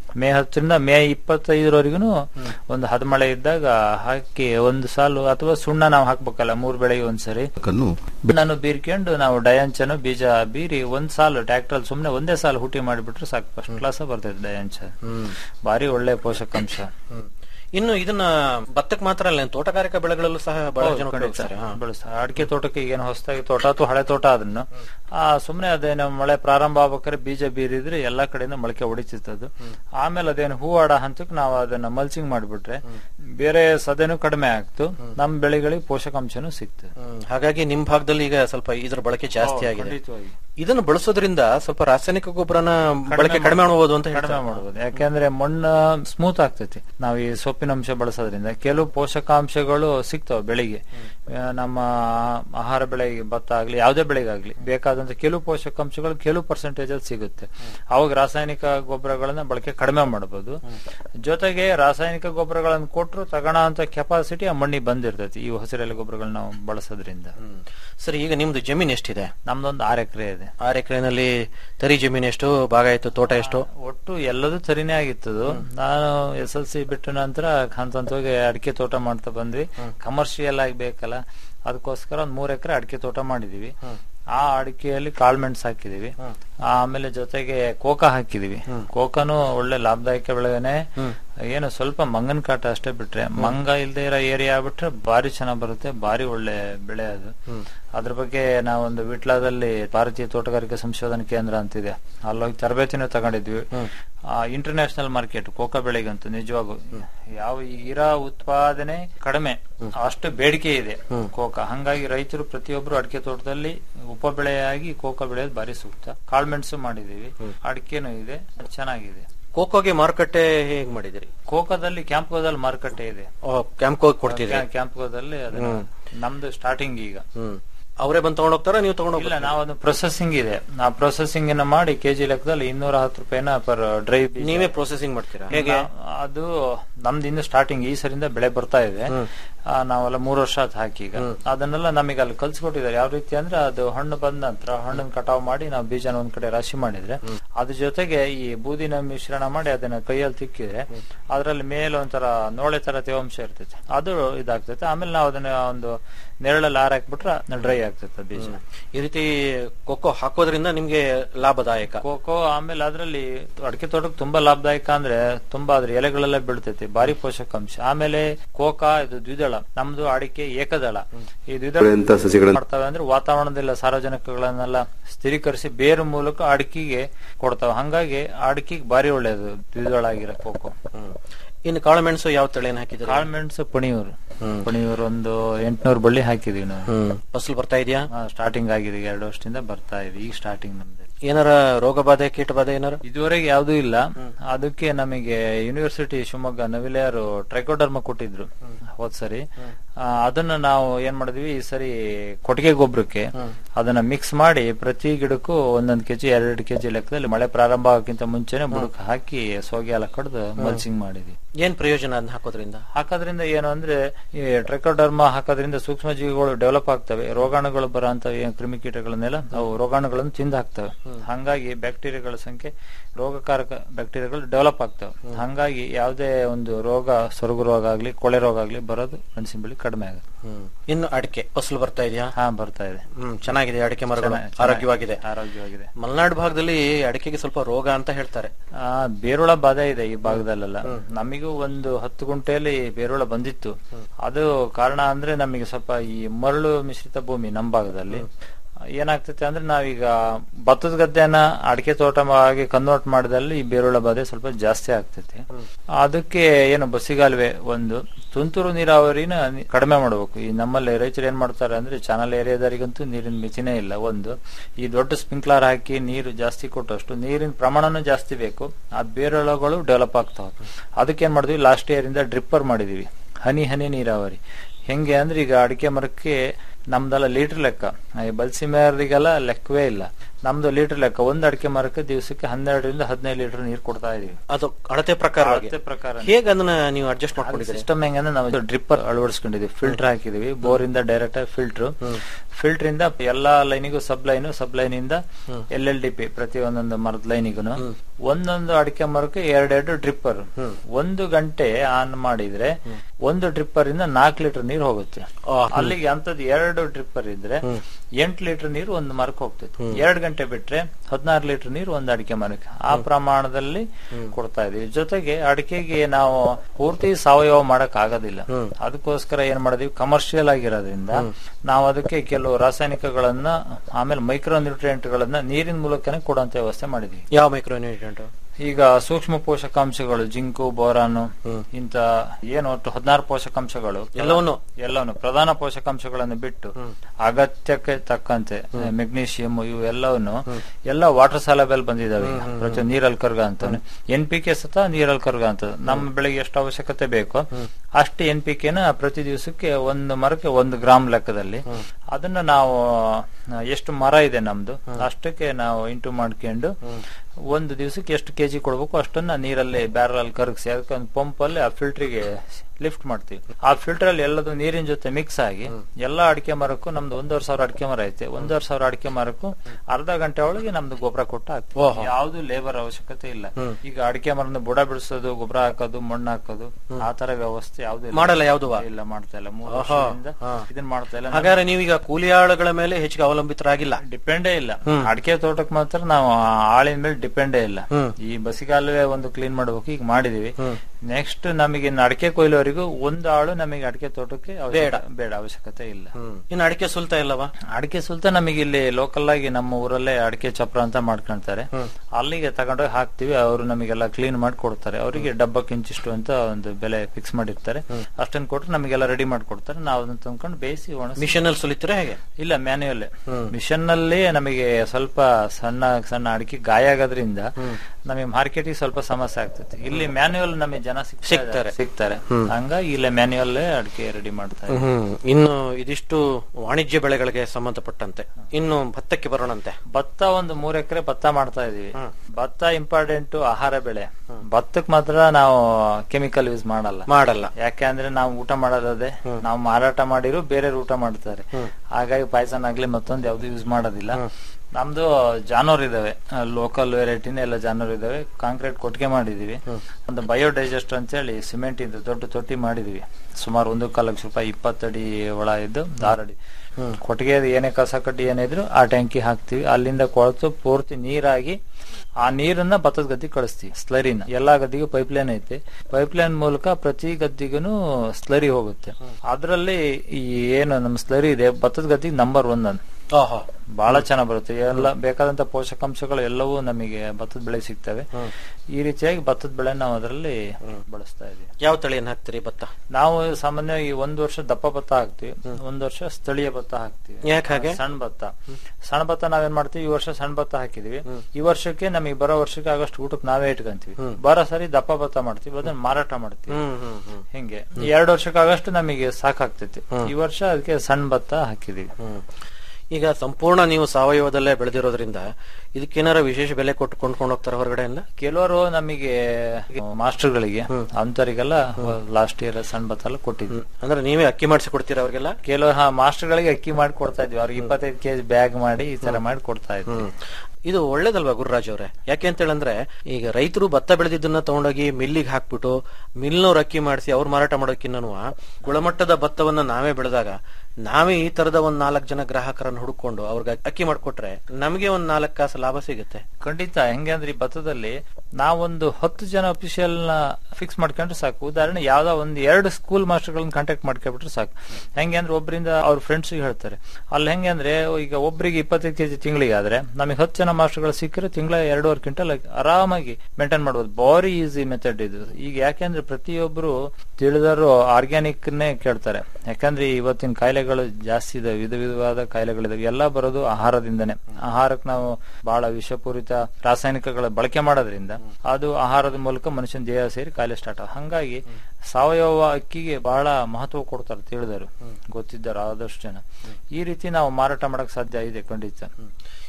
ಮೇ ಹತ್ತರಿಂದ ಮೇ ಇಪ್ಪತ್ತೈದರವರೆಗೂ ಒಂದು ಹದಮಳೆ ಇದ್ದಾಗ ಹಾಕಿ ಒಂದು ಸಾಲು ಅಥವಾ ಸುಣ್ಣ ನಾವು ಹಾಕ್ಬೇಕಲ್ಲ ಮೂರ್ ಬೆಳೆಗೆ ಒಂದ್ಸರಿ ಕನ್ನು ನಾನು ಬೀರ್ಕೊಂಡು ನಾವು ಡಯಾಂಚನು ಬೀಜ ಬೀರಿ ಒಂದ್ ಸಾಲು ಟ್ರ್ಯಾಕ್ಟರ್ ಸುಮ್ನೆ ಒಂದೇ ಸಾಲು ಹುಟಿ ಮಾಡಿಬಿಟ್ರೆ ಸಾಕು ಫಸ್ಟ್ ಕ್ಲಾಸ್ ಬರ್ತೈತೆ ಡಯಾಂಚ ಭಾರಿ ಒಳ್ಳೆ ಪೋಷಕಾಂಶ ಇನ್ನು ಇದನ್ನ ಭತ್ತಕ್ಕೆ ಮಾತ್ರ ಅಲ್ಲ ತೋಟಗಾರಿಕಾ ಬೆಳೆಗಳಲ್ಲೂ ಸಹ ಬಹಳ ಹೌದು, ಜನ ಖಂಡಿತ. ಉಪಯೋಗಿಸ್ತಾರೆ ಹಾ. ಬೆಳೆಸ್ತಾರೆ ಅಡಿಕೆ ತೋಟಕ್ಕೆ ಏನು ಹೊಸದಾಗಿ ತೋಟ ಅಥವಾ ಹಳೆ ತೋಟ ಅದನ್ನು ಆ ಸುಮ್ನೆ ಅದೇನು ಮಳೆ ಪ್ರಾರಂಭ ಆಗ್ಬೇಕಾದ್ರೆ ಬೀಜ ಬೀರಿದ್ರೆ ಎಲ್ಲಾ ಕಡೆಯಿಂದ ಮೊಳಕೆ ಹೊಡಿತಿತ್ತದು ಆಮೇಲೆ ಅದೇನು ಹೂವಾಡ ಹಂತಕ್ಕೆ ನಾವು ಅದನ್ನ ಮಲ್ಚಿಂಗ್ ಮಾಡಿಬಿಟ್ರೆ ಬೇರೆ ಸದೆನೂ ಕಡಿಮೆ ಆಗ್ತು ನಮ್ ಬೆಳೆಗಳಿಗೆ ಪೋಷಕಾಂಶನೂ ಸಿಕ್ತು ಹ್ಮ್. ಹಾಗಾಗಿ ನಿಮ್ ಭಾಗದಲ್ಲಿ ಈಗ ಸ್ವಲ್ಪ ಇದ್ರ ಬಳಕೆ ಜಾಸ್ತಿ ಹೌದು, ಆಗಿದೆ ಖಂಡಿತವಾಗಿ. ಇದನ್ನು ಬಳಸೋದ್ರಿಂದ ಸ್ವಲ್ಪ ರಾಸಾಯನಿಕ ಗೊಬ್ಬರನ ಬಳಕೆ ಕಡಿಮೆ ಮಾಡಬಹುದು ಅಂತ ಕಡಿಮೆ ಹೇಳ್ತಾರೆ ಮಾಡಬಹುದು ಯಾಕೆಂದ್ರೆ ಮಣ್ಣು ಸ್ಮೂತ್ ಆಗ್ತೈತಿ ನಾವು ಈ ಸೊಪ್ಪಿನ ಅಂಶ ಬಳಸೋದ್ರಿಂದ ಕೆಲವು ಪೋಷಕಾಂಶಗಳು ಸಿಗ್ತಾವ ಬೆಳೆಗೆ ಆ, ನಮ್ಮ ಆಹಾರ ಬೆಳೆಗೆ ಭತ್ತ ಆಗ್ಲಿ ಯಾವುದೇ ಬೆಳೆಗಾಗ್ಲಿ ಬೇಕಾದಂತ ಕೆಲವು ಪೋಷಕಾಂಶಗಳು ಕೆಲವು ಪರ್ಸೆಂಟೇಜ್ ಅಲ್ಲಿ ಸಿಗುತ್ತೆ ಅವಾಗ ರಾಸಾಯನಿಕ ಗೊಬ್ಬರಗಳನ್ನ ಬಳಕೆ ಕಡಿಮೆ ಮಾಡಬಹುದು ಜೊತೆಗೆ ರಾಸಾಯನಿಕ ಗೊಬ್ಬರಗಳನ್ನು ಕೊಟ್ಟರು ತಗೋಣ ಅಂತ ಕೆಪಾಸಿಟಿ ಆ ಮಣ್ಣಿಗೆ ಬಂದಿರ್ತೈತಿ ಈ ಹಸಿರೆಲೆ ಗೊಬ್ಬರಗಳನ್ನ ನಾವು ಬಳಸೋದ್ರಿಂದ ಸರಿ ಈಗ ನಿಮ್ದು ಜಮೀನ್ ಎಷ್ಟಿದೆ ನಮ್ದೊಂದು ಆರು ಎಕರೆ ಇದೆ ಆರು ಎಕರೆನಲ್ಲಿ ತರಿ ಜಮೀನ್ ಎಷ್ಟು ಭಾಗ ಆಯ್ತು ತೋಟ ಎಷ್ಟು ಒಟ್ಟು ಎಲ್ಲದೂ ತರಿನೇ ಆಗಿತ್ತದು ನಾನು ಎಸ್ ಎಲ್ ಸಿ ಬಿಟ್ಟ ನಂತರ ಹಂತ ಹಂತವಾಗಿ ಅಡಿಕೆ ತೋಟ ಮಾಡ್ತಾ ಬಂದ್ವಿ ಕಮರ್ಷಿಯಲ್ ಆಗಿ ಬೇಕಲ್ಲ ಅದಕ್ಕೋಸ್ಕರ ಒಂದ್ ಮೂರ್ ಎಕರೆ ಅಡಿಕೆ ತೋಟ ಮಾಡಿದೀವಿ ಆ ಅಡಿಕೆಯಲ್ಲಿ ಕಾಳ್ಮೆಣ್ಸ್ ಹಾಕಿದೀವಿ ಆಮೇಲೆ ಜೊತೆಗೆ ಕೋಕಾ ಹಾಕಿದೀವಿ ಕೋಕಾನು ಒಳ್ಳೆ ಲಾಭದಾಯಕ ಬೆಳೆನೆ ಏನು ಸ್ವಲ್ಪ ಮಂಗನ್ ಕಾಟ ಅಷ್ಟೇ ಬಿಟ್ರೆ ಮಂಗ ಇಲ್ದೇ ಇರೋ ಏರಿಯಾ ಬಿಟ್ರೆ ಭಾರಿ ಚೆನ್ನಾಗ್ ಬರುತ್ತೆ ಭಾರಿ ಒಳ್ಳೆ ಬೆಳೆ ಅದು ಅದ್ರ ಬಗ್ಗೆ ನಾವೊಂದು ವಿಟ್ಲಾದಲ್ಲಿ ಭಾರತೀಯ ತೋಟಗಾರಿಕೆ ಸಂಶೋಧನಾ ಕೇಂದ್ರ ಅಂತಿದೆ ಅಲ್ಲೋಗಿ ತರಬೇತಿನೂ ತಗೊಂಡಿದ್ವಿ ಇಂಟರ್ನ್ಯಾಷನಲ್ ಮಾರ್ಕೆಟ್ ಕೋಕಾ ಬೆಳೆಗಂತೂ ನಿಜವಾಗೂ ಯಾವ ಇರ ಉತ್ಪಾದನೆ ಕಡಿಮೆ ಅಷ್ಟು ಬೇಡಿಕೆ ಇದೆ ಕೋಕಾ ಹಂಗಾಗಿ ರೈತರು ಪ್ರತಿಯೊಬ್ರು ಅಡಿಕೆ ತೋಟದಲ್ಲಿ ಉಪ ಬೆಳೆಯಾಗಿ ಕೋಕಾ ಬೆಳೆಯೋದು ಭಾರಿ ಸೂಕ್ತ ಕಾಳ್ಮೆಣಸು ಮಾಡಿದೀವಿ ಅಡಿಕೆನೂ ಇದೆ ಚೆನ್ನಾಗಿದೆ ಕೋಕೋಗೆ ಮಾರುಕಟ್ಟೆ ಹೇಗ್ ಮಾಡಿದಿರಿ ಕೋಕಾದಲ್ಲಿ ಕ್ಯಾಂಪ್ಕೋದಲ್ಲಿ ಮಾರುಕಟ್ಟೆ ಇದೆ ಕ್ಯಾಂಪ್ಕೋ ಕೊಡ್ತಿದ್ರಿ ಕ್ಯಾಂಪ್ಕೋದಲ್ಲಿ ಅದನ್ನ ನಮ್ದು ಸ್ಟಾರ್ಟಿಂಗ್ ಈಗ ಹ್ಮ್ ಅವರೇ ಬಂದು ತಗೊಂಡ್ ಹೋಗ್ತಾರ ನೀವು ತಗೊಂಡ್ ಇಲ್ಲ ನಾವೊಂದು ಪ್ರೊಸೆಸಿಂಗ್ ಇದೆ ಆ ಪ್ರೊಸೆಸಿಂಗ್ ಅನ್ನ ಮಾಡಿ ಕೆಜಿ ಲೆಕ್ಕದಲ್ಲಿ ಇನ್ನೂರ ಹತ್ತು ರೂಪಾಯಿನ ಪರ್ ಡ್ರೈ ನೀವೇ ಪ್ರೊಸೆಸಿಂಗ್ ಮಾಡ್ತೀರಾ ಹೇಗೆ ಅದು ನಮ್ದು ಇನ್ನು ಸ್ಟಾರ್ಟಿಂಗ್ ಈ ಸರಿಂದ ಬೆಳೆ ಬರ್ತಾ ಇದೆ ಆ, ನಾವೆಲ್ಲ ಮೂರು ವರ್ಷ ಆಯ್ತು ಹಾಕಿ ಈಗ ಅದನ್ನೆಲ್ಲ ನಮಗೆ ಅಲ್ಲಿ ಕಲ್ಸ್ಕೊಟ್ಟಿದ್ದಾರೆ ಯಾವ ರೀತಿ ಅಂದ್ರೆ ಅದು ಹಣ್ಣು ಬಂದ ನಂತರ ಹಣ್ಣನ್ನು ಕಟಾವ್ ಮಾಡಿ ನಾವು ಬೀಜನ ಒಂದ್ ಕಡೆ ರಾಶಿ ಮಾಡಿದ್ರೆ ಅದ್ರ ಜೊತೆಗೆ ಈ ಬೂದಿನ ಮಿಶ್ರಣ ಮಾಡಿ ಅದನ್ನ ಕೈಯಲ್ಲಿ ತಿಕ್ಕಿದ್ರೆ ಅದ್ರಲ್ಲಿ ಮೇಲೆ ಒಂಥರ ನೋಳೆ ತರ ತೇವಾಂಶ ಇರ್ತೈತೆ ಅದು ಇದಾಗ್ತೈತೆ ಆಮೇಲೆ ನಾವು ಅದನ್ನ ಒಂದು ನೆರಳಲ್ಲಿ ಆರ್ ಹಾಕ್ಬಿಟ್ರೆ ಡ್ರೈ ಆಗ್ತೈತೆ ಬೀಜ ಈ ರೀತಿ ಕೊಕ್ಕೋ ಹಾಕೋದ್ರಿಂದ ನಿಮ್ಗೆ ಲಾಭದಾಯಕ ಕೋಕೋ ಆಮೇಲೆ ಅದ್ರಲ್ಲಿ ಅಡಿಕೆ ತೋಟಕ್ಕೆ ತುಂಬಾ ಲಾಭದಾಯಕ ಅಂದ್ರೆ ತುಂಬಾ ಅದ್ರ ಎಲೆಗಳೆಲ್ಲ ಬೀಳ್ತೈತಿ ಭಾರಿ ಪೋಷಕಾಂಶ ಆಮೇಲೆ ಕೋಕಾ ಇದು ದ್ವಿದಳ ನಮ್ದು ಅಡಿಕೆ ಏಕದಳ ಈ ದ್ವಿದಳ ಸಸಿಗಳನ್ನ- ಮಾಡ್ತವೆ ಅಂದ್ರೆ ವಾತಾವರಣದಲ್ಲಿ ಸಾರಜನಕಗಳನ್ನೆಲ್ಲ ಸ್ಥಿರೀಕರಿಸಿ ಬೇರು ಮೂಲಕ ಅಡಿಕೆಗೆ ಕೊಡ್ತಾವ ಹಂಗಾಗಿ ಅಡಿಕೆಗೆ ಭಾರಿ ಒಳ್ಳೇದು ದ್ವಿದಳ ಆಗಿರೋ ಕೋಕೋ ಇನ್ನು ಕಾಳುಮೆಣಸು ಯಾವ ತಳಿನ ಹಾಕಿದ್ರಿ ಕಾಳ್ಮೆಣಸು ಪುಣಿಯೂರು ಪುಣಿಯೂರು ಒಂದು ಎಂಟ್ನೂರು ಬಳ್ಳಿ ಹಾಕಿದೀವಿ ನಾವು ಹ್ಮ್ ಫಸಲು ಬರ್ತಾ ಇದೆಯಾ ಸ್ಟಾರ್ಟಿಂಗ್ ಆಗಿದೆ ಈಗ ಎರಡು ವರ್ಷದಿಂದ ಬರ್ತಾ ಇದೆ ಈಗ ಸ್ಟಾರ್ಟಿಂಗ್ ನಮ್ದು ಏನಾರ ರೋಗ ಬಾಧೆ ಕೀಟ ಬಾಧೆ ಏನಾರ ಇದುವರೆಗೆ ಯಾವ್ದೂ ಇಲ್ಲ ಅದಕ್ಕೆ ನಮಗೆ ಯೂನಿವರ್ಸಿಟಿ ಶಿವಮೊಗ್ಗ ನವಿಲೆಯರು ಟ್ರೈಕೋಡರ್ಮ ಕೊಟ್ಟಿದ್ರು ಹೋದ್ ಸರಿ ಆ, ಅದನ್ನ ನಾವು ಏನ್ ಮಾಡಿದ್ವಿ ಈ ಸರಿ ಕೊಟ್ಟಿಗೆ ಗೊಬ್ಬರಕ್ಕೆ ಅದನ್ನ ಮಿಕ್ಸ್ ಮಾಡಿ ಪ್ರತಿ ಗಿಡಕ್ಕೂ ಒಂದೊಂದ್ ಕೆಜಿ ಎರಡೆರಡು ಕೆಜಿ ಲೆಕ್ಕದಲ್ಲಿ ಮಳೆ ಪ್ರಾರಂಭ ಆಗೋಕ್ಕಿಂತ ಮುಂಚೆನೆ ಬುಡಕ್ ಹಾಕಿ ಸೋಗೆ ಎಲ್ಲ ಕಡ್ದು ಮಲ್ಚಿಂಗ್ ಮಾಡಿದ್ವಿ ಏನ್ ಪ್ರಯೋಜನ ಅದನ್ನ ಹಾಕೋದ್ರಿಂದ ಹಾಕೋದ್ರಿಂದ ಏನು ಅಂದ್ರೆ ಈ ಟ್ರೈಕೋಡರ್ಮ ಹಾಕೋದ್ರಿಂದ ಸೂಕ್ಷ್ಮ ಜೀವಿಗಳು ಡೆವಲಪ್ ಆಗ್ತವೆ ರೋಗಾಣುಗಳು ಬರೋಂತ ಏನ್ ಕ್ರಿಮಿಕೀಟಗಳನ್ನೆಲ್ಲ ಅವು ರೋಗಾಣುಗಳನ್ನು ತಿಂದು ಹಾಕ್ತವೆ ಹಂಗಾಗಿ ಬ್ಯಾಕ್ಟೀರಿಯಾಗಳ ಸಂಖ್ಯೆ ರೋಗಕಾರಕ ಬ್ಯಾಕ್ಟೀರಿಯಾಗಳು ಡೆವಲಪ್ ಆಗ್ತವೆ ಹಂಗಾಗಿ ಯಾವುದೇ ಒಂದು ರೋಗ ಸೊರಗು ರೋಗ ಆಗ್ಲಿ ಕೊಳೆ ರೋಗ ಆಗ್ಲಿ ಬರೋದು ಮೆಣಸಿನ ಬೆಳೆ ಕಡಿಮೆ ಆಗುತ್ತೆ ಇನ್ನು ಅಡಿಕೆ ಫಸಲು ಬರ್ತಾ ಇದೆಯಾ ಹಾ ಬರ್ತಾ ಇದೆ ಹ್ಮ್ ಚೆನ್ನಾಗಿದೆ ಅಡಿಕೆ ಮರಗಳು ಚೆನ್ನಾಗಿ- ಆರೋಗ್ಯವಾಗಿದೆ ಆರೋಗ್ಯವಾಗಿದೆ ಮಲೆನಾಡು ಭಾಗದಲ್ಲಿ ಅಡಿಕೆಗೆ ಸ್ವಲ್ಪ ರೋಗ ಅಂತ ಹೇಳ್ತಾರೆ ಆ ಬೇರುಳ ಬಾಧೆ ಇದೆ ಈ ಭಾಗದಲ್ಲೆಲ್ಲ ನಮಿಗೂ ಒಂದು ಹತ್ತು ಗುಂಟೆಯಲ್ಲಿ ಬೇರುಳ ಬಂದಿತ್ತು ಅದು ಕಾರಣ ಅಂದ್ರೆ ನಮಗೆ ಸ್ವಲ್ಪ ಈ ಮರಳು ಮಿಶ್ರಿತ ಭೂಮಿ ನಮ್ಮ ಭಾಗದಲ್ಲಿ ಏನಾಗ್ತೈತೆ ಅಂದ್ರೆ ನಾವೀಗ ಭತ್ತದ ಗದ್ದೆನ ಅಡಿಕೆ ತೋಟ ಆಗಿ ಕನ್ವರ್ಟ್ ಮಾಡಿದಲ್ಲಿ ಈ ಬೇರುಳ ಬಾಧೆ ಸ್ವಲ್ಪ ಜಾಸ್ತಿ ಆಗ್ತೈತೆ ಅದಕ್ಕೆ ಏನು ಬಸಿಗಾಲುವೆ ಒಂದು ತುಂತುರು ನೀರಾವರಿನ ನಿ- ಕಡಿಮೆ ಮಾಡಬೇಕು ಈ ನಮ್ಮಲ್ಲಿ ರೈತರು ಏನ್ ಮಾಡ್ತಾರೆ ಅಂದ್ರೆ ಚಾನಲ್ ಏರಿಯಾದವರಿಗಂತೂ ನೀರಿನ ಮಿತಿನೇ ಇಲ್ಲ ಒಂದು ಈ ದೊಡ್ಡ ಸ್ಪ್ರಿಂಕ್ಲರ್ ಹಾಕಿ ನೀರು ಜಾಸ್ತಿ ಕೊಟ್ಟಷ್ಟು ನೀರಿನ ಪ್ರಮಾಣನೂ ಜಾಸ್ತಿ ಬೇಕು ಆ ಬೇರುಳಗಳು ಡೆವಲಪ್ ಆಗ್ತಾವ ಅದಕ್ಕೆ ಏನ್ ಮಾಡಿದ್ವಿ ಲಾಸ್ಟ್ ಇಯರ್ ಇಂದ ಡ್ರಿಪ್ಪರ್ ಮಾಡಿದೀವಿ ಹನಿ ಹನಿ ನೀರಾವರಿ ಹೆಂಗೆ ಅಂದ್ರೆ ಈಗ ಅಡಿಕೆ ಮರಕ್ಕೆ ನಮ್ದೆಲ್ಲ ಲೀಟರ್ ಲೆಕ್ಕ ಈ ಬಲ್ಸಿ ಮೇರಿಗೆಲ್ಲ ಲೆಕ್ಕವೇ ಇಲ್ಲ ನಮ್ದು ಲೀಟರ್ ಲೆಕ್ಕ ಒಂದ್ ಅಡಿಕೆ ಮರಕ್ಕೆ ದಿವಸಕ್ಕೆ ಹನ್ನೆರಡರಿಂದ ಹದಿನೈದು ಲೀಟರ್ ನೀರು ಕೊಡ್ತಾ ಇದೀವಿ ಅದು ಅಳತೆ ಪ್ರಕಾರ ಅಳತೆ ಪ್ರಕಾರ ಹೇಗೆ ಅದನ್ನ ನೀವು ಅಡ್ಜಸ್ಟ್ ಮಾಡ್ಕೊಂಡಿದ್ದೀರಿ ಸಿಸ್ಟಮ್ ಹೆಂಗಂದ್ರೆ ನಾವು ಡ್ರಿಪ್ಪರ್ ಅಳವಡಿಸ್ಕೊಂಡಿದೀವಿ ಫಿಲ್ಟರ್ ಹಾಕಿದೀವಿ ಬೋರ್ ಇಂದ ಡೈರೆಕ್ಟ್ ಆಗಿ ಫಿಲ್ಟರ್ ಫಿಲ್ಟರ್ ಇಂದ ಎಲ್ಲಾ ಲೈನಿಗೂ ಸಬ್ ಲೈನ್ ಸಬ್ ಲೈನ್ ಇಂದ ಎಲ್ ಎಲ್ ಡಿ ಪಿ ಪ್ರತಿ ಒಂದೊಂದು ಮರದ ಲೈನಿಗೂ ಒಂದೊಂದು ಅಡಿಕೆ ಮರಕ್ಕೆ ಎರಡೆರಡು ಡ್ರಿಪ್ಪರ್ ಒಂದು ಗಂಟೆ ಆನ್ ಮಾಡಿದ್ರೆ ಒಂದು ಡ್ರಿಪ್ಪರ್ ಇಂದ ನಾಲ್ಕು ಲೀಟರ್ ನೀರು ಹೋಗುತ್ತೆ ಅಲ್ಲಿಗೆ ಅಂತದ್ ಎರಡು ಡ್ರಿಪ್ಪರ್ ಇದ್ರೆ ಎಂಟು ಲೀಟರ್ ನೀರು ಒಂದು ಮರಕ್ಕೆ ಹೋಗ್ತೈತೆ ಎರಡು ಗಂಟೆ ಬಿಟ್ರೆ ಹದಿನಾರು ಲೀಟರ್ ನೀರು ಒಂದು ಅಡಿಕೆ ಮರಕ್ಕೆ ಆ ಪ್ರಮಾಣದಲ್ಲಿ ಕೊಡ್ತಾ ಇದೀವಿ ಜೊತೆಗೆ ಅಡಿಕೆಗೆ ನಾವು ಪೂರ್ತಿ ಸಾವಯವ ಮಾಡಕ್ ಆಗೋದಿಲ್ಲ ಅದಕ್ಕೋಸ್ಕರ ಏನ್ ಮಾಡಿದೀವಿ ಕಮರ್ಷಿಯಲ್ ಆಗಿರೋದ್ರಿಂದ ನಾವು ಅದಕ್ಕೆ ಕೆಲವು ರಾಸಾಯನಿಕಗಳನ್ನ ಆಮೇಲೆ ಮೈಕ್ರೋ ನ್ಯೂಟ್ರಿಯೆಂಟ್ ಗಳನ್ನ ನೀರಿನ ಮೂಲಕನೇ ಕೊಡುವಂತ ವ್ಯವಸ್ಥೆ ಮಾಡಿದೀವಿ ಯಾವ ಮೈಕ್ರೋ ನ್ಯೂಟ್ರಿಯೆಂಟ್ ಈಗ ಸೂಕ್ಷ್ಮ ಪೋಷಕಾಂಶಗಳು ಜಿಂಕು ಬೋರಾನು ಇಂತ ಏನು ಒಟ್ಟು ಹದಿನಾರು ಪೋಷಕಾಂಶಗಳು ಎಲ್ಲವನ್ನು? ಎಲ್ಲವನ್ನು ಪ್ರಧಾನ ಪೋಷಕಾಂಶಗಳನ್ನು ಬಿಟ್ಟು ಅಗತ್ಯಕ್ಕೆ ತಕ್ಕಂತೆ ಮೆಗ್ನೀಷಿಯಂ ಇವು ಎಲ್ಲವನ್ನು ಎಲ್ಲ ವಾಟರ್ ಸಾಲಬೆಲ್ ಬಂದಿದಾವೆ ಈಗ. ಪ್ರತಿ ನೀರಲ್ಲಿ ಕರ್ಗ ಅಂತಾನೆ ಎನ್ ಪಿ ಕೆ ಸತ ನೀರಲ್ಲಿ ಕರ್ಗ ಅಂತ ನಮ್ಮ ಬೆಳೆಗೆ ಎಷ್ಟು ಅವಶ್ಯಕತೆ ಬೇಕೋ ಅಷ್ಟು ಎನ್ ಪಿ ಕೆನ ಪ್ರತಿ ದಿವಸಕ್ಕೆ ಒಂದು ಮರಕ್ಕೆ ಒಂದು ಗ್ರಾಮ್ ಲೆಕ್ಕದಲ್ಲಿ ಅದನ್ನ ನಾವು ಆ, ಎಷ್ಟು ಮರ ಇದೆ ನಮ್ದು ಅಷ್ಟಕ್ಕೆ ನಾವು ಇಂಟು ಮಾಡ್ಕೊಂಡು ಒಂದು ದಿವಸಕ್ಕೆ ಎಷ್ಟು ಕೆಜಿ ಕೊಡ್ಬೇಕು ಅಷ್ಟನ್ನ ನೀರಲ್ಲಿ ಬ್ಯಾರಲ್ ಅಲ್ಲಿ ಕರಗಿಸಿ ಅದಕ್ಕೆ ಒಂದು ಪಂಪ್ ಅಲ್ಲಿ ಆ ಫಿಲ್ಟರ್ಗೆ ಲಿಫ್ಟ್ ಮಾಡ್ತೀವಿ ಆ ಫಿಲ್ಟರ್ ಅಲ್ಲಿ ಎಲ್ಲದು ನೀರಿನ ಜೊತೆ ಮಿಕ್ಸ್ ಆಗಿ ಎಲ್ಲಾ ಅಡಿಕೆ ಮರಕ್ಕೂ ನಮ್ದು ಒಂದೂವರೆ ಸಾವಿರ ಅಡಿಕೆ ಮರ ಐತೆ ಒಂದೂವರೆ ಸಾವಿರ ಅಡಿಕೆ ಮರಕ್ಕೂ ಅರ್ಧ ಗಂಟೆ ಒಳಗೆ ನಮ್ದು ಗೊಬ್ಬರ ಕೊಟ್ಟು ಹಾಕ್ತೀವಿ ಓಹೋ. ಯಾವ್ದು ಲೇಬರ್ ಅವಶ್ಯಕತೆ ಇಲ್ಲ ಈಗ ಅಡಿಕೆ ಮರನ ಬುಡ ಬಿಡಿಸೋದು ಗೊಬ್ಬರ ಹಾಕೋದು ಮಣ್ಣು ಹಾಕೋದು ಆ ತರ ವ್ಯವಸ್ಥೆ ಯಾವ್ದು ಮಾಡಲ್ಲ ಯಾವ್ದುವ? ಇಲ್ಲ ಮಾಡ್ತಾ ಇಲ್ಲ ಮೂರು ಆಹಾ. ವರ್ಷದಿಂದ ಹಾ. ಇದನ್ನ ಮಾಡ್ತಾ ಇಲ್ಲ ಹಾಗಾದ್ರೆ ನೀವೀಗ ಕೂಲಿ ಆಳುಗಳ ಮೇಲೆ ಹೆಚ್ಚಿಗೆ ಅವಲಂಬಿತರಾಗಿಲ್ಲ ಡಿಪೆಂಡೇ ಇಲ್ಲ ಅಡಿಕೆ ತೋಟಕ್ಕೆ ಮಾತ್ರ ನಾವು ಆಳಿನ ಮೇಲೆ ಡಿಪೆಂಡೇ ಇಲ್ಲ ಈ ಬಸಿಗಾಲುವೆ ಒಂದು ಕ್ಲೀನ್ ಮಾಡ್ಬೇಕು ಈಗ ಮಾಡಿದೀವಿ ನೆಕ್ಸ್ಟ್ ನಮಗೆ ಇನ್ನು ಅಡಿಕೆ ಕೊಯ್ಲುವರೆಗೂ ಒಂದು ಆಳು ನಮಗೆ ಅಡಿಕೆ ತೋಟಕ್ಕೆ ಅವಶ್ಯಕ- ಬೇಡ ಅವಶ್ಯಕತೆ ಇಲ್ಲ ಇನ್ನು ಅಡಿಕೆ ಸುಲ್ತಾ ಇಲ್ಲವಾ ಅಡಿಕೆ ಸುಲ್ತ ನಮಗೆ ಇಲ್ಲಿ ಲೋಕಲ್ ಆಗಿ ನಮ್ಮ ಊರಲ್ಲೇ ಅಡಿಕೆ ಚಪ್ರ ಅಂತ ಮಾಡ್ಕೊಂತಾರೆ ಅಲ್ಲಿಗೆ ತಗೊಂಡೋಗಿ ಹಾಕ್ತಿವಿ ಅವರು ನಮಗೆಲ್ಲ ಕ್ಲೀನ್ ಮಾಡಿ ಕೊಡ್ತಾರೆ ಅವರಿಗೆ ಡಬ್ಬಕ್ಕೆ ಇಂಚಿಷ್ಟು ಅಂತ ಒಂದು ಬೆಲೆ ಫಿಕ್ಸ್ ಮಾಡಿರ್ತಾರೆ ಅಷ್ಟನ್ನ ಕೊಟ್ರೆ ನಮಗೆಲ್ಲ ರೆಡಿ ಮಾಡಿ ಕೊಡ್ತಾರೆ ನಾವು ಅದನ್ನ ತಂದ್ಕೊಂಡು ಬೇಯಿಸಿ ಒಣಗಿಸಿ ಮಿಷನ್ ಅಲ್ಲಿ ಸುಲಿತೀರಾ ಹೇಗೆ ಇಲ್ಲ ಮ್ಯಾನ್ಯುಯಲ್ ಮಿಷನ್ ನಲ್ಲಿ ನಮಗೆ ಸ್ವಲ್ಪ ಸಣ್ಣ ಸಣ್ಣ ಅಡಿಕೆ ಗಾಯ ಆಗೋದ್ರಿಂದ ನಮಗೆ ಮಾರ್ಕೆಟಿಗೆ ಸ್ವಲ್ಪ ಸಮಸ್ಯೆ ಆಗ್ತೈತಿ ಇಲ್ಲಿ ಮ್ಯಾನ್ಯುಯಲ್ ನಮಗೆ ಜನ ಸಿಗ್ತಾ ಸಿಗ್ತಾರೆ. ಇದ್ದಾರೆ. ಸಿಗ್ತಾರೆ ಹಂಗಾಗಿ ಇಲ್ಲೇ ಮ್ಯಾನ್ಯುಯಲ್ ಅಡಿಕೆ ರೆಡಿ ಮಾಡ್ತಾ ಇದ್ದೀವಿ. ಹ್ಮ್ ಇನ್ನು ಇದಿಷ್ಟು ವಾಣಿಜ್ಯ ಬೆಳೆಗಳಿಗೆ ಸಂಬಂಧಪಟ್ಟಂತೆ ಇನ್ನು ಭತ್ತಕ್ಕೆ ಬರೋಣಂತೆ ಭತ್ತ ಒಂದು ಮೂರ್ ಎಕರೆ ಭತ್ತ ಮಾಡ್ತಾ ಇದೀವಿ ಭತ್ತ ಇಂಪಾರ್ಟೆಂಟ್ ಆಹಾರ ಬೆಳೆ ಭತ್ತಕ್ ಮಾತ್ರ ನಾವು ಕೆಮಿಕಲ್ ಯೂಸ್ ಮಾಡಲ್ಲ ಮಾಡಲ್ಲ ಯಾಕೆಂದ್ರೆ ನಾವು ಊಟ ಮಾಡೋದೇ ನಾವು ಮಾರಾಟ ಮಾಡಿರು ಬೇರೆ ಊಟ ಮಾಡ್ತಾರೆ ಹಾಗಾಗಿ ಪಾಯ್ಸನ್ ಆಗ್ಲಿ ಮತ್ತೊಂದು ಯಾವ್ದು ಯೂಸ್ ಮಾಡೋದಿಲ್ಲ ನಮ್ದು ಜಾನೂರ್ ಇದಾವೆ ಲೋಕಲ್ ವೆರೈಟಿನ ಎಲ್ಲ ಜಾನೂರ್ ಇದಾವೆ ಕಾಂಕ್ರೀಟ್ ಕೊಟ್ಟಿಗೆ ಮಾಡಿದೀವಿ ಒಂದು ಬಯೋಡೈಜೆಸ್ಟ್ ಅಂತ ಹೇಳಿ ಸಿಮೆಂಟ್ ಇಂದ ದೊಡ್ಡ ತೊಟ್ಟಿ ಮಾಡಿದೀವಿ ಸುಮಾರು ಒಂದು ಕಾಲ ಲಕ್ಷ ರೂಪಾಯಿ ಇಪ್ಪತ್ತಡಿ ಒಳ ಇದ್ದು ಆರಡಿ ಕೊಟ್ಟಿಗೆ ಏನೇ ಕಸ ಕಡ್ಡಿ ಏನೇ ಇದ್ರು ಆ ಟ್ಯಾಂಕಿ ಹಾಕ್ತಿವಿ ಅಲ್ಲಿಂದ ಕೊಳತು ಪೂರ್ತಿ ನೀರಾಗಿ ಆ ನೀರನ್ನ ಭತ್ತದ ಗದ್ದೆ ಕಳಿಸ್ತೀವಿ ಸ್ಲರಿನ ಎಲ್ಲಾ ಗದ್ದಿಗೂ ಪೈಪ್ ಲೈನ್ ಐತೆ ಪೈಪ್ ಲೈನ್ ಮೂಲಕ ಪ್ರತಿ ಗದ್ದಿಗೂ ಸ್ಲರಿ ಹೋಗುತ್ತೆ ಅದ್ರಲ್ಲಿ ಈ ಏನು ನಮ್ಮ ಸ್ಲರಿ ಇದೆ ಭತ್ತದ ಗದ್ದಿಗೆ ನಂಬರ್ ಒನ್ ಅಂತ ಓಹೋ ಬಹಳ ಚೆನ್ನಾಗಿ ಬರುತ್ತೆ ಎಲ್ಲ ಬೇಕಾದಂತ ಪೋಷಕಾಂಶಗಳು ಎಲ್ಲವೂ ನಮಗೆ ಭತ್ತದ ಬೆಳೆ ಸಿಗ್ತವೆ ಈ ರೀತಿಯಾಗಿ ಭತ್ತದ ಬೆಳೆ ನಾವು ಅದರಲ್ಲಿ ಬಳಸ್ತಾ ಇದೀವಿ ಯಾವ ತಳಿಯನ್ನು ಹಾಕ್ತೀರಿ ಭತ್ತ ನಾವು ಸಾಮಾನ್ಯವಾಗಿ ಒಂದ್ ವರ್ಷ ದಪ್ಪ ಭತ್ತ ಹಾಕ್ತಿವಿ ಒಂದ್ ವರ್ಷ ಸ್ಥಳೀಯ ಭತ್ತ ಹಾಕ್ತಿವಿ ಯಾಕೆ ಹಾಗೆ? ಸಣ್ಣ ಭತ್ತ ಸಣ್ಣ ಭತ್ತ ನಾವೇನ್ ಮಾಡ್ತೀವಿ ಈ ವರ್ಷ ಸಣ್ಣ ಭತ್ತ ಹಾಕಿದೀವಿ ಈ ವರ್ಷಕ್ಕೆ ನಮಗೆ ಬರೋ ವರ್ಷಕ್ಕೆ ಆಗಷ್ಟು ಊಟಕ್ಕೆ ನಾವೇ ಇಟ್ಕೊಂತೀವಿ ಬರೋ ಸರಿ ದಪ್ಪ ಭತ್ತ ಮಾಡ್ತೀವಿ ಅದನ್ನ ಮಾರಾಟ ಮಾಡ್ತೀವಿ ಹ್ಮ್ ಹ್ಮ್ ಹ್ಮ್ ಹಿಂಗೆ ಎರಡು ವರ್ಷಕ್ಕೆ ಆಗಷ್ಟು ನಮಗೆ ಸಾಕಾಗ್ತೈತಿ ಈ ವರ್ಷ ಅದಕ್ಕೆ ಸಣ್ಣ ಭತ್ತ ಹಾಕಿದೀವಿ ಹ್ಮ್. ಈಗ ಸಂಪೂರ್ಣ ನೀವು ಸಾವಯವದಲ್ಲೇ ಬೆಳೆದಿರೋದ್ರಿಂದ ಇದಕ್ಕೇನಾರ ವಿಶೇಷ ಬೆಲೆ ಕೊಟ್ಟು ಕೊಂಡ್ಕೊಂಡು ಹೋಗ್ತಾರೆ ಹೊರಗಡೆಯಿಂದ ಕೆಲವರು ನಮಗೆ ಮಾಸ್ಟರ್ಗಳಿಗೆ ಅಂತವರಿಗೆಲ್ಲ ಲಾಸ್ಟ್ ಇಯರ್ ಸಣ್ಣ ಭತ್ತ ಎಲ್ಲ ಕೊಟ್ಟಿದ್ವಿ ಅಂದ್ರೆ ನೀವೇ ಅಕ್ಕಿ ಮಾಡಿಸಿ ಕೊಡ್ತೀರಾ ಅವ್ರಿಗೆಲ್ಲ ಕೆಲವರು ಹಾ ಮಾಸ್ಟರ್ಗಳಿಗೆ ಅಕ್ಕಿ ಮಾಡಿ ಕೊಡ್ತಾ ಇದ್ವಿ ಅವ್ರಿಗೆ ಇಪ್ಪತ್ತೈದು ಕೆಜಿ ಬ್ಯಾಗ್ ಮಾಡಿ ಈ ತರ ಮಾಡಿ ಕೊಡ್ತಾ ಇದ್ವಿ ಇದು ಒಳ್ಳೇದಲ್ವಾ ಗುರುರಾಜ್ ಅವರೇ ಯಾಕೆ ಅಂತ ಹೇಳಂದ್ರೆ ಈಗ ರೈತರು ಭತ್ತ ಬೆಳೆದಿದ್ದನ್ನ ತಗೊಂಡೋಗಿ ಮಿಲ್ಲಿಗೆ ಹಾಕ್ಬಿಟ್ಟು ಮಿಲ್ನವ್ರು ಅಕ್ಕಿ ಮಾಡಿಸಿ ಅವ್ರು ಮಾರಾಟ ಮಾಡೋಕ್ಕಿನ್ನೂ ಗುಣಮಟ್ಟದ ಭತ್ತವನ್ನ ನಾವೇ ಬೆಳೆದಾಗ ನಾವೇ ಈ ತರದ ಒಂದ್ ನಾಲ್ಕು ಜನ ಗ್ರಾಹಕರನ್ನ ಹುಡುಕೊಂಡು ಅವ್ರಿಗೆ ಅಕ್ಕಿ ಮಾಡ್ಕೊಟ್ರೆ ನಮಗೆ ಒಂದ್ ನಾಲ್ಕು ಕಾಸು ಲಾಭ ಸಿಗುತ್ತೆ ಖಂಡಿತ ಹೆಂಗೆ ಅಂದ್ರೆ ಈ ಭತ್ತದಲ್ಲಿ ನಾವೊಂದು ಹತ್ತು ಜನ ಅಫಿಷಿಯಲ್ ನ ಫಿಕ್ಸ್ ಮಾಡ್ಕೊಂಡ್ರೆ ಸಾಕು ಉದಾಹರಣೆ ಯಾವ್ದೋ ಒಂದು ಎರಡು ಸ್ಕೂಲ್ ಮಾಸ್ಟರ್ಗಳನ್ನ ಕಾಂಟ್ಯಾಕ್ಟ್ ಮಾಡ್ಕೊಂಡ್ಬಿಟ್ರೆ ಸಾಕು ಹೆಂಗೆ ಅಂದ್ರೆ ಒಬ್ಬರಿಂದ ಅವ್ರ ಫ್ರೆಂಡ್ಸ್ ಹೇಳ್ತಾರೆ ಅಲ್ಲಿ ಹೆಂಗೆ ಅಂದ್ರೆ ಈಗ ಒಬ್ಬರಿಗೆ ಇಪ್ಪತ್ತೈದು ಕೆಜಿ ತಿಂಗಳಿಗೆ ಆದ್ರೆ ನಮಗೆ ಹತ್ತು ಜನ ಮಾಸ್ಟರ್ಗಳು ಸಿಕ್ಕರೆ ತಿಂಗಳ ಎರಡೂವರೆ ಕ್ವಿಂಟಲ್ ಆರಾಮಾಗಿ ಮೇಂಟೈನ್ ಮಾಡ್ಬೋದು ಬಾರಿ ಈಸಿ ಮೆಥಡ್ ಇದು ಈಗ ಯಾಕೆಂದ್ರೆ ಪ್ರತಿಯೊಬ್ಬರು ತಿಳಿದವರು ಆರ್ಗ್ಯಾನಿಕ್ ನೇ ಕೇಳ್ತಾರೆ ಯಾಕಂದ್ರೆ ಇವತ್ತಿನ ಕಾಯಿಲೆಗಳು ಜಾಸ್ತಿ ಇದಾವೆ ವಿಧ ವಿಧವಾದ ಕಾಯಿಲೆಗಳಿದಾವೆ ಎಲ್ಲ ಬರೋದು ಆಹಾರದಿಂದನೇ ಆಹಾರಕ್ಕೆ ನಾವು ಬಹಳ ವಿಷಪೂರಿತ ರಾಸಾಯನಿಕಗಳ ಬಳಕೆ ಮಾಡೋದ್ರಿಂದ ಅದು ಆಹಾರದ ಮೂಲಕ ಮನುಷ್ಯನ ದೇಹ ಸೇರಿ ಕಾಯಿಲೆ ಸ್ಟಾರ್ಟ್ ಆಗ ಹಂಗಾಗಿ ಸಾವಯವ ಅಕ್ಕಿಗೆ ಬಹಳ ಮಹತ್ವ ಕೊಡ್ತಾರೆ ತಿಳಿದರು ಗೊತ್ತಿದ್ದಾರೆ ಆದಷ್ಟು ಜನ ಈ ರೀತಿ ನಾವು ಮಾರಾಟ ಮಾಡಕ್ ಸಾಧ್ಯ ಇದೆ ಖಂಡಿತ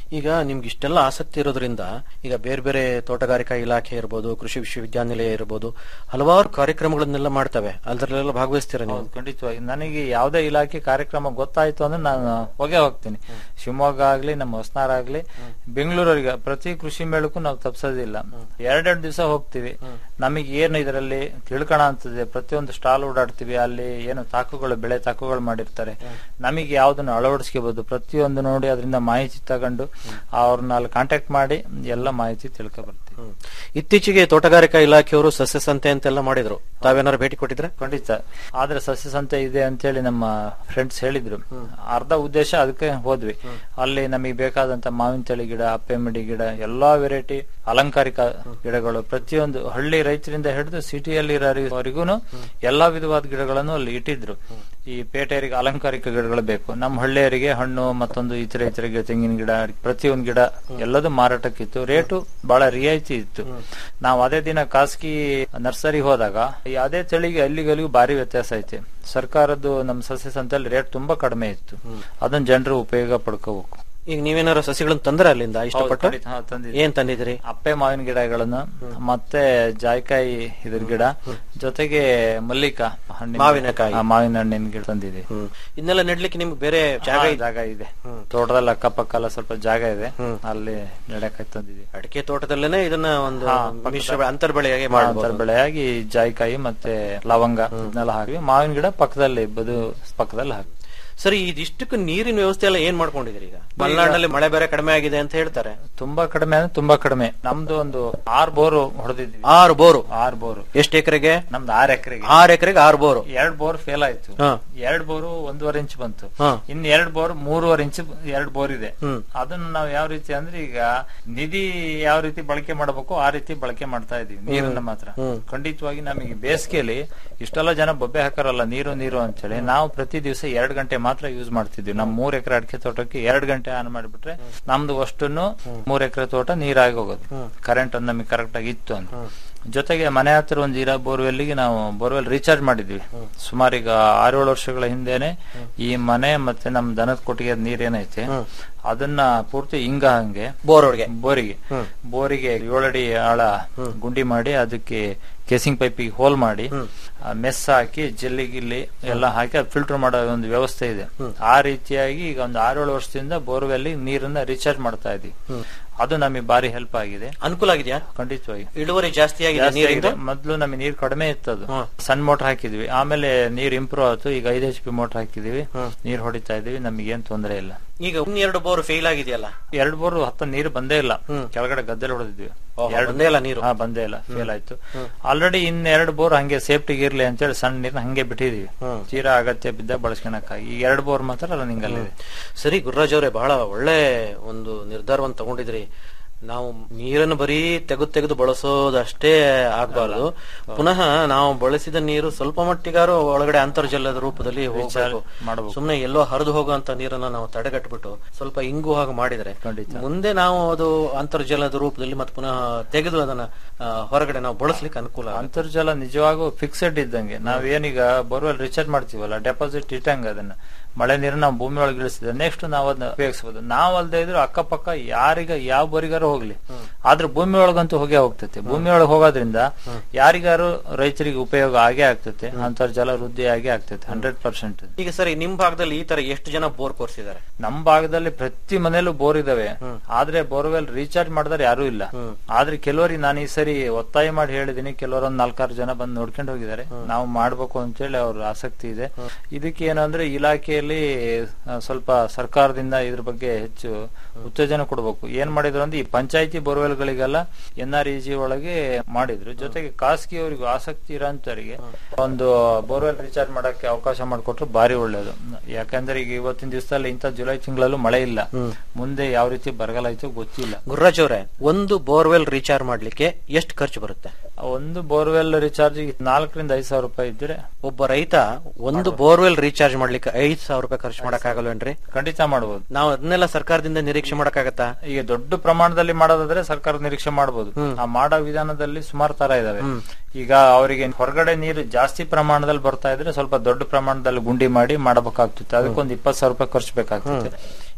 ಈಗ ನಿಮ್ಗೆ ಇಷ್ಟೆಲ್ಲ ಆಸಕ್ತಿ ಇರೋದ್ರಿಂದ ಈಗ ಬೇರೆ ಬೇರೆ ತೋಟಗಾರಿಕಾ ಇಲಾಖೆ ಇರ್ಬೋದು ಕೃಷಿ ವಿಶ್ವವಿದ್ಯಾನಿಲಯ ಇರ್ಬೋದು ಹಲವಾರು ಕಾರ್ಯಕ್ರಮಗಳನ್ನೆಲ್ಲ ಮಾಡ್ತವೆ ಅದ್ರಲ್ಲೆಲ್ಲ ಭಾಗವಹಿಸ್ತೀರಾ ನೀವು ಹೌದು, ಖಂಡಿತವಾಗಿ ನನಗೆ ಯಾವುದೇ ಇಲಾಖೆ ಕಾರ್ಯಕ್ರಮ ಗೊತ್ತಾಯ್ತು ಅಂದ್ರೆ ನಾನು ಹೋಗೇ ಹೋಗ್ತೀನಿ ಶಿವಮೊಗ್ಗ ಆಗ್ಲಿ ನಮ್ಮ ಹೊಸನಾರ ಆಗ್ಲಿ ಬೆಂಗಳೂರಿಗೆ ಪ್ರತಿ ಕೃಷಿ ಮೇಳಕ್ಕೂ ನಾವು ತಪ್ಸೋದಿಲ್ಲ ಎರಡೆರಡು ದಿವಸ ಹೋಗ್ತೀವಿ ನಮಗೆ ಏನು ಇದರಲ್ಲಿ ತಿಳ್ಕೊಳ ಅಂತದೆ ಪ್ರತಿಯೊಂದು ಸ್ಟಾಲ್ ಓಡಾಡ್ತೀವಿ ಅಲ್ಲಿ ಏನು ತಾಕುಗಳು ಬೆಳೆ ತಾಕುಗಳು ಮಾಡಿರ್ತಾರೆ ನಮಗೆ ಯಾವ್ದನ್ನ ಅಳವಡಿಸ್ಕೋಬಹುದು ಪ್ರತಿಯೊಂದು ನೋಡಿ ಅದರಿಂದ ಮಾಹಿತಿ ತಗೊಂಡು ಅವ್ರನ್ನ ಅಲ್ಲಿ ಕಾಂಟ್ಯಾಕ್ಟ್ ಮಾಡಿ ಎಲ್ಲ ಮಾಹಿತಿ ತಿಳ್ಕೊ ಬರ್ತೀವಿ ಇತ್ತೀಚೆಗೆ ತೋಟಗಾರಿಕಾ ಇಲಾಖೆಯವರು ಸಸ್ಯ ಸಂತೆ ಅಂತೆಲ್ಲ ಮಾಡಿದ್ರು ತಾವೇನಾರು ಭೇಟಿ ಕೊಟ್ಟಿದ್ರೆ ಖಂಡಿತ ಆದ್ರೆ ಸಸ್ಯ ಸಂತೆ ಇದೆ ಅಂತೇಳಿ ನಮ್ಮ ಫ್ರೆಂಡ್ಸ್ ಹೇಳಿದ್ರು ಅರ್ಧ ಉದ್ದೇಶ ಅದಕ್ಕೆ ಹೋದ್ವಿ ಅಲ್ಲಿ ನಮಗೆ ಬೇಕಾದಂತ ಮಾವಿನ ತಳಿ ಗಿಡ ಅಪ್ಪೆಮಿಡಿ ಗಿಡ ಎಲ್ಲಾ ವೆರೈಟಿ ಅಲಂಕಾರಿಕ ಗಿಡಗಳು ಪ್ರತಿಯೊಂದು ಹಳ್ಳಿ ರೈತರಿಂದ ಹಿಡಿದು ಸಿಟಿಯಲ್ಲಿ ಇರೋವರೆಗೂ ಎಲ್ಲಾ ವಿಧವಾದ ಗಿಡಗಳನ್ನು ಅಲ್ಲಿ ಇಟ್ಟಿದ್ರು ಈ ಪೇಟೆಯರಿಗೆ ಅಲಂಕಾರಿಕ ಗಿಡಗಳು ಬೇಕು ನಮ್ಮ ಹಳ್ಳಿಯರಿಗೆ ಹಣ್ಣು ಮತ್ತೊಂದು ಇತರೆ ಇತರೆ ಗಿಡ ತೆಂಗಿನ ಗಿಡ ಪ್ರತಿಯೊಂದು ಗಿಡ ಎಲ್ಲದೂ ಮಾರಾಟಕ್ಕಿತ್ತು ರೇಟು ಬಹಳ ರಿಯಾಯಿತಿ ಇತ್ತು ನಾವು ಅದೇ ದಿನ ಖಾಸಗಿ ನರ್ಸರಿ ಹೋದಾಗ ಈ ಅದೇ ತಳಿಗೆ ಅಲ್ಲಿಗಲ್ಲಿಗೂ ಭಾರಿ ವ್ಯತ್ಯಾಸ ಐತೆ ಸರ್ಕಾರದ್ದು ನಮ್ಮ ಸಸ್ಯ ಸಂತೆಯಲ್ಲಿ ರೇಟ್ ತುಂಬಾ ಕಡಿಮೆ ಇತ್ತು ಅದನ್ನ ಜನರು ಉಪಯೋಗ ಪಡ್ಕೋಬೇಕು ಈಗ ನೀವೇನಾರು ಸಸಿಗಳನ್ನ ತಂದ್ರ ಅಲ್ಲಿಂದ ಇಷ್ಟಪಟ್ಟು ಖಂಡಿತ, ಹಾ, ತಂದಿದ್ದೀನಿ. ಏನ್ ತಂದಿದ್ರಿ ಅಪ್ಪೆ ಮಾವಿನ ಗಿಡಗಳನ್ನ ಮತ್ತೆ ಜಾಯ್ಕಾಯಿ ಇದ್ರ ಗಿಡ ಜೊತೆಗೆ ಮಲ್ಲಿಕ ಹಣ್ಣಿನ ಮಾವಿನಕಾಯಿ. ಹಾ, ಮಾವಿನ ಹಣ್ಣಿನ ಗಿಡ ತಂದಿದೆ ಇದನ್ನೆಲ್ಲ ನೆಡ್ಲಿಕ್ಕೆ ನಿಮ್ಗೆ ಬೇರೆ ಜಾಗ ಇದೆ ಜಾಗ ಇದೆ ತೋಟದಲ್ಲಿ ಅಕ್ಕಪಕ್ಕ ಎಲ್ಲ ಸ್ವಲ್ಪ ಜಾಗ ಇದೆ ಅಲ್ಲಿ ನೆಡಕಾಯಿ ತಂದಿದೆ ಅಡಿಕೆ ತೋಟದಲ್ಲೇನೆ ಇದನ್ನ ಒಂದು ಹಾ, ಮಿಶ್ರ ಬೆಳೆ- ಅಂತರ್ ಬೆಳೆಯಾಗಿ ಅಂತರ ಮಾಡಬಹುದು ಬೆಳೆಯಾಗಿ ಜಾಯ್ಕಾಯಿ ಮತ್ತೆ ಲವಂಗ ಇದನ್ನೆಲ್ಲ ಹಾಕಿ ಮಾವಿನ ಗಿಡ ಪಕ್ಕದಲ್ಲಿ ಬದು ಪಕ್ಕದಲ್ಲಿ ಹಾಕಿ ಸರಿ ಇದಿಷ್ಟಕ್ಕೆ ನೀರಿನ ವ್ಯವಸ್ಥೆ ಎಲ್ಲ ಏನ್ ಮಾಡ್ಕೊಂಡಿದ್ರಿ ಈಗ ಮಲೆನಾಡಿನಲ್ಲಿ ಮಳೆ ಬೇರೆ ಕಡಿಮೆ ಆಗಿದೆ ಅಂತ ಹೇಳ್ತಾರೆ ತುಂಬಾ ಕಡಿಮೆ ಅಂದ್ರೆ ತುಂಬಾ ಕಡಿಮೆ ನಮ್ದು ಒಂದು ಆರ್ ಬೋರು ಹೊಡೆದಿದ್ವಿ ಆರು ಬೋರು ಆರ್ ಬೋರು ಎಷ್ಟು ಎಕರೆಗೆ ನಮ್ದು ಆರ್ ಎಕರೆಗೆ ಆರು ಎಕರೆಗೆ ಆರು ಬೋರು ಎರಡ್ ಬೋರ್ ಫೇಲ್ ಆಯ್ತು ಹಾ. ಎರಡ್ ಬೋರು ಒಂದೂವರೆ ಇಂಚ್ ಬಂತು ಹಾ. ಇನ್ ಎರಡ್ ಬೋರ್ ಮೂರುವರೆ ಇಂಚ್ ಎರಡ್ ಬೋರ್ ಇದೆ ಹ್ಮ್. ಅದನ್ನ ನಾವು ಯಾವ ರೀತಿ ಅಂದ್ರೆ ಈಗ ನಿಧಿ ಯಾವ ರೀತಿ ಬಳಕೆ ಮಾಡಬೇಕು ಆ ರೀತಿ ಬಳಕೆ ಮಾಡ್ತಾ ಇದೀವಿ ನೀರನ್ನ ಮಾತ್ರ ಹ್ಮ್. ಖಂಡಿತವಾಗಿ ನಮಗೆ ಬೇಸಿಗೆಯಲ್ಲಿ ಇಷ್ಟೆಲ್ಲ ಜನ ಬೊಬ್ಬೆ ಹಾಕಾರಲ್ಲ ನೀರು ನೀರು ಅಂತೇಳಿ ನಾವು ಪ್ರತಿ ದಿವಸ ಎರಡ್ ಗಂಟೆ ಮಾತ್ರ ಯೂಸ್ ಮಾಡ್ತಿದ್ವಿ ನಮ್ ಮೂರ್ ಎಕರೆ ಅಡಿಕೆ ತೋಟಕ್ಕೆ ಎರಡ್ ಗಂಟೆ ಆನ್ ಮಾಡಿಬಿಟ್ರೆ ನಮ್ದು ಅಷ್ಟನ್ನು ಮೂರ್ ಎಕರೆ ತೋಟ ನೀರಾಗಿ ಹೋಗೋದು ಕರೆಂಟ್ ಒಂದು ನಮಗೆ ಕರೆಕ್ಟ್ ಆಗಿ ಇತ್ತು ಅಂತ ಜೊತೆಗೆ ಮನೆ ಹತ್ರ ಒಂದು ಇರೋ ಬೋರ್ವೆಲ್ಗೆ ನಾವು ಬೋರ್ವೆಲ್ ರೀಚಾರ್ಜ್ ಮಾಡಿದ್ವಿ ಸುಮಾರು ಈಗ ಆರೇಳು ವರ್ಷಗಳ ಹಿಂದೆನೆ ಈ ಮನೆ ಮತ್ತೆ ನಮ್ ದನದ ಕೊಟ್ಟಿಗೆ ನೀರೇನೈತೆ ಅದನ್ನ ಪೂರ್ತಿ ಹಿಂಗ ಹಂಗೆ ಬೋರ್ಗೆ ಬೋರಿಗೆ ಬೋರಿಗೆ ಏಳಡಿ ಆಳ ಗುಂಡಿ ಮಾಡಿ ಅದಕ್ಕೆ ಕೇಸಿಂಗ್ ಪೈಪಿಗೆ ಹೋಲ್ ಮಾಡಿ ಆ ಮೆಸ್ ಹಾಕಿ ಜಲ್ಲಿ ಗಿಲ್ಲಿ ಎಲ್ಲ ಹಾಕಿ ಅದು ಫಿಲ್ಟರ್ ಮಾಡೋ ಒಂದು ವ್ಯವಸ್ಥೆ ಇದೆ ಆ ರೀತಿಯಾಗಿ ಈಗ ಒಂದು ಆರೇಳು ವರ್ಷದಿಂದ ಬೋರ್ವೆಲ್ ನೀರನ್ನ ರೀಚಾರ್ಜ್ ಮಾಡ್ತಾ ಇದೀವಿ ಅದು ನಮಗೆ ಬಾರಿ ಹೆಲ್ಪ್ ಆಗಿದೆ ಅನುಕೂಲ ಆಗಿದೆಯಾ ಖಂಡಿತವಾಗಿ ಇಳುವರಿ ಜಾಸ್ತಿ ಆಗಿದೆ ಜಾಸ್ತಿ ನೀರಿಂದ ಆಗಿದೆ. ಮೊದ್ಲು ನಮಗೆ ನೀರ್ ಕಡಿಮೆ ಇತ್ತು ಅದು ಸಣ್ಣ ಮೋಟರ್ ಹಾಕಿದ್ವಿ ಆಮೇಲೆ ನೀರ್ ಇಂಪ್ರೂವ್ ಆಯ್ತು ಈಗ ಐದು ಎಚ್ ಪಿ ಮೋಟರ್ ಹಾಕಿದೀವಿ ನೀರ್ ಹೊಡಿತಾ ಇದೀವಿ ನಮಗೇನ್ ತೊಂದರೆ ಇಲ್ಲ ಈಗ ಇನ್ನೆರಡು ಬೋರ್ ಫೇಲ್ ಆಗಿದೆಯಲ್ಲ ಎರಡ್ ಬೋರ್ ಹತ್ತ ನೀರು ಬಂದೇ ಇಲ್ಲ ಕೆಳಗಡೆ ಗದ್ದೆಲ್ ಹೊಡೆದಿದ್ವಿ ಓಹೋ, ಬಂದೇ ಇಲ್ಲ ನೀರು? ಹಾ ಬಂದೇ ಇಲ್ಲ ಫೇಲ್ ಆಯ್ತು ಆಲ್ರೆಡಿ ಇನ್ ಎರಡು ಬೋರ್ ಹಂಗೆ ಸೇಫ್ಟಿಗೆ ಇರ್ಲಿ ಅಂತೇಳಿ ಸಣ್ಣ ನೀರ್ನ ಹಂಗೆ ಬಿಟ್ಟಿದೀವಿ ತೀರಾ ಅಗತ್ಯ ಬಿದ್ದ ಬಳಸ್ಕೊಳಕ್ಕಾಗಿ ಈ ಎರಡು ಬೋರ್ ಮಾತ್ರ ರನ್ನಿಂಗ್ ಅಲ್ಲಿದೆ ಸರಿ ಗುರುರಾಜ್ ಅವರೇ ಬಹಳ ಒಳ್ಳೆ ಒಂದು ನಿರ್ಧಾರವನ್ನು ತಗೊಂಡಿದ್ರಿ ನಾವು ನೀರನ್ನು ಬರೀ ತೆಗೆದು ತೆಗೆದು ಬಳಸೋದಷ್ಟೇ ಆಗ್ಬಾರ್ದು ಪುನಃ ನಾವು ಬಳಸಿದ ನೀರು ಸ್ವಲ್ಪ ಮಟ್ಟಿಗಾರು ಒಳಗಡೆ ಅಂತರ್ಜಲದ ರೂಪದಲ್ಲಿ ಹೋಗ್ಬೇಕು ಮಾಡ್ಬೇಕು. ಸುಮ್ನೆ ಎಲ್ಲೋ ಹರಿದು ಹೋಗುವಂತ ನೀರನ್ನ ನಾವು ತಡೆಗಟ್ಬಿಟ್ಟು ಸ್ವಲ್ಪ ಇಂಗು ಹಾಗೆ ಮಾಡಿದ್ರೆ ಮುಂದೆ ನಾವು ಅದು ಅಂತರ್ಜಲದ ರೂಪದಲ್ಲಿ ಮತ್ತೆ ಪುನಃ ತೆಗೆದು ಅದನ್ನ ಆ, ಹೊರಗಡೆ ನಾವು ಬಳಸ್ಲಿಕ್ಕೆ ಅನುಕೂಲ ಆಗುತ್ತೆ. ಅಂತರ್ಜಲ ನಿಜವಾಗೂ ಫಿಕ್ಸೆಡ್ ಇದ್ದಂಗೆ ನಾವೇನೀಗ ಬೋರ್ವೆಲ್ ರಿಚಾರ್ಜ್ ಮಾಡ್ತೀವಲ್ಲ ಡೆಪಾಸಿಟ್ ಇಟ್ಟಂಗ ಅದನ್ನ ಮಳೆ ನೀರು ನಾವು ಭೂಮಿ ಒಳಗೆ ಇಳಿಸಿದ್ರೆ ನೆಕ್ಸ್ಟ್ ನಾವು ಅದನ್ನ ಉಪಯೋಗಿಸಬಹುದು ನಾವ್ ಅಲ್ದೇ ಇದ್ರು ಅಕ್ಕಪಕ್ಕ ಯಾರಿಗ ಯಾವ ಬೋರಿಗಾರು ಹೋಗ್ಲಿ ಆದ್ರೆ ಭೂಮಿ ಒಳಗಂತೂ ಹೋಗೇ ಹೋಗ್ತೈತೆ ಭೂಮಿ ಒಳಗೆ ಹೋಗೋದ್ರಿಂದ ಯಾರಿಗಾರು ರೈತರಿಗೆ ಉಪಯೋಗ ಆಗೇ ಆಗ್ತೈತೆ ಅಂತರ್ಜಲ ವೃದ್ಧಿ ಆಗೇ ಆಗ್ತೈತೆ ಹಂಡ್ರೆಡ್ ಪರ್ಸೆಂಟ್ ಈಗ ಸರಿ ನಿಮ್ ಭಾಗದಲ್ಲಿ ಈ ತರ ಎಷ್ಟು ಜನ ಬೋರ್ ಕೊರ್ಸಿದ್ದಾರೆ ನಮ್ ಭಾಗದಲ್ಲಿ ಪ್ರತಿ ಮನೆಯಲ್ಲೂ ಬೋರ್ ಇದಾವೆ ಆದ್ರೆ ಬೋರ್ವೆಲ್ ರೀಚಾರ್ಜ್ ಮಾಡಿದ್ರೆ ಯಾರು ಇಲ್ಲ ಆದ್ರೆ ಕೆಲವರಿಗೆ ನಾನು ಈ ಸರಿ ಒತ್ತಾಯ ಮಾಡಿ ಹೇಳಿದೀನಿ ಕೆಲವರೊಂದ್ ನಾಲ್ಕಾರು ಜನ ಬಂದು ನೋಡ್ಕೊಂಡು ಹೋಗಿದ್ದಾರೆ ನಾವು ಮಾಡ್ಬೇಕು ಅಂತೇಳಿ ಅವ್ರ ಆಸಕ್ತಿ ಇದೆ ಇದಕ್ಕೆ ಏನಂದ್ರೆ ಇಲಾಖೆಯಲ್ಲಿ ಆ, ಸ್ವಲ್ಪ ಸರ್ಕಾರದಿಂದ ಇದ್ರ ಬಗ್ಗೆ ಹೆಚ್ಚು ಉತ್ತೇಜನ ಕೊಡಬೇಕು ಏನ್ ಮಾಡಿದ್ರು ಅಂದ್ರೆ ಈ ಪಂಚಾಯತಿ ಬೋರ್ವೆಲ್ಗಳಿಗೆಲ್ಲ ಎನ್ ಆರ್ ಇ ಜಿ ಒಳಗೆ ಮಾಡಿದ್ರು ಜೊತೆಗೆ ಖಾಸಗಿ ಅವರಿಗೂ ಆಸಕ್ತಿ ಇರೋಂತವರಿಗೆ ಒಂದು ಬೋರ್ವೆಲ್ ರೀಚಾರ್ಜ್ ಮಾಡಕ್ಕೆ ಅವಕಾಶ ಮಾಡಿಕೊಟ್ರೆ ಬಾರಿ ಒಳ್ಳೇದು ಯಾಕಂದ್ರೆ ಈಗ ಇವತ್ತಿನ ದಿವಸದಲ್ಲಿ ಇಂಥ ಜುಲೈ ತಿಂಗಳಲ್ಲೂ ಮಳೆ ಇಲ್ಲ ಮುಂದೆ ಯಾವ ರೀತಿ ಬರಗಾಲ ಆಯ್ತು ಗೊತ್ತಿಲ್ಲ ಗುರುರಾಜ್ ಅವರೇ ಒಂದು ಬೋರ್ವೆಲ್ ರೀಚಾರ್ಜ್ ಮಾಡ್ಲಿಕ್ಕೆ ಎಷ್ಟು ಖರ್ಚು ಬರುತ್ತೆ ಒಂದು ಬೋರ್ವೆಲ್ ರಿಚಾರ್ಜ್ ನಾಲ್ಕರಿಂದ ಐದು ಸಾವಿರ ರೂಪಾಯಿ ಇದ್ರೆ ಒಬ್ಬ ರೈತ ಒಂದು ಬೋರ್ವೆಲ್ ರೀಚಾರ್ಜ್ ಮಾಡ್ಲಿಕ್ಕೆ ಐದ್ ಸಾವಿರ ರೂಪಾಯಿ ಖರ್ಚು ಮಾಡಕ್ಕಾಗಲ್ವೇನ್ರಿ ಖಂಡಿತ ಮಾಡಬಹುದು ನಾವು ಅದನ್ನೆಲ್ಲ ಸರ್ಕಾರದಿಂದ ನಿರೀಕ್ಷೆ ಮಾಡಕ್ಕಾಗತ್ತಾ ಈಗ ದೊಡ್ಡ ಪ್ರಮಾಣದಲ್ಲಿ ಮಾಡೋದಾದ್ರೆ ಸರ್ಕಾರ ನಿರೀಕ್ಷೆ ಮಾಡಬಹುದು ಆ ಮಾಡೋ ವಿಧಾನದಲ್ಲಿ ಸುಮಾರು ತರ ಇದಾವೆ ಈಗ ಅವರಿಗೆ ಹೊರಗಡೆ ನೀರು ಜಾಸ್ತಿ ಪ್ರಮಾಣದಲ್ಲಿ ಬರ್ತಾ ಇದ್ರೆ ಸ್ವಲ್ಪ ದೊಡ್ಡ ಪ್ರಮಾಣದಲ್ಲಿ ಗುಂಡಿ ಮಾಡಿ ಮಾಡಬೇಕಾಗ್ತಿತ್ತು ಅದಕ್ಕೊಂದು ಇಪ್ಪತ್ತು ಸಾವಿರ ರೂಪಾಯಿ ಖರ್ಚು ಬೇಕಾಗ್ತದೆ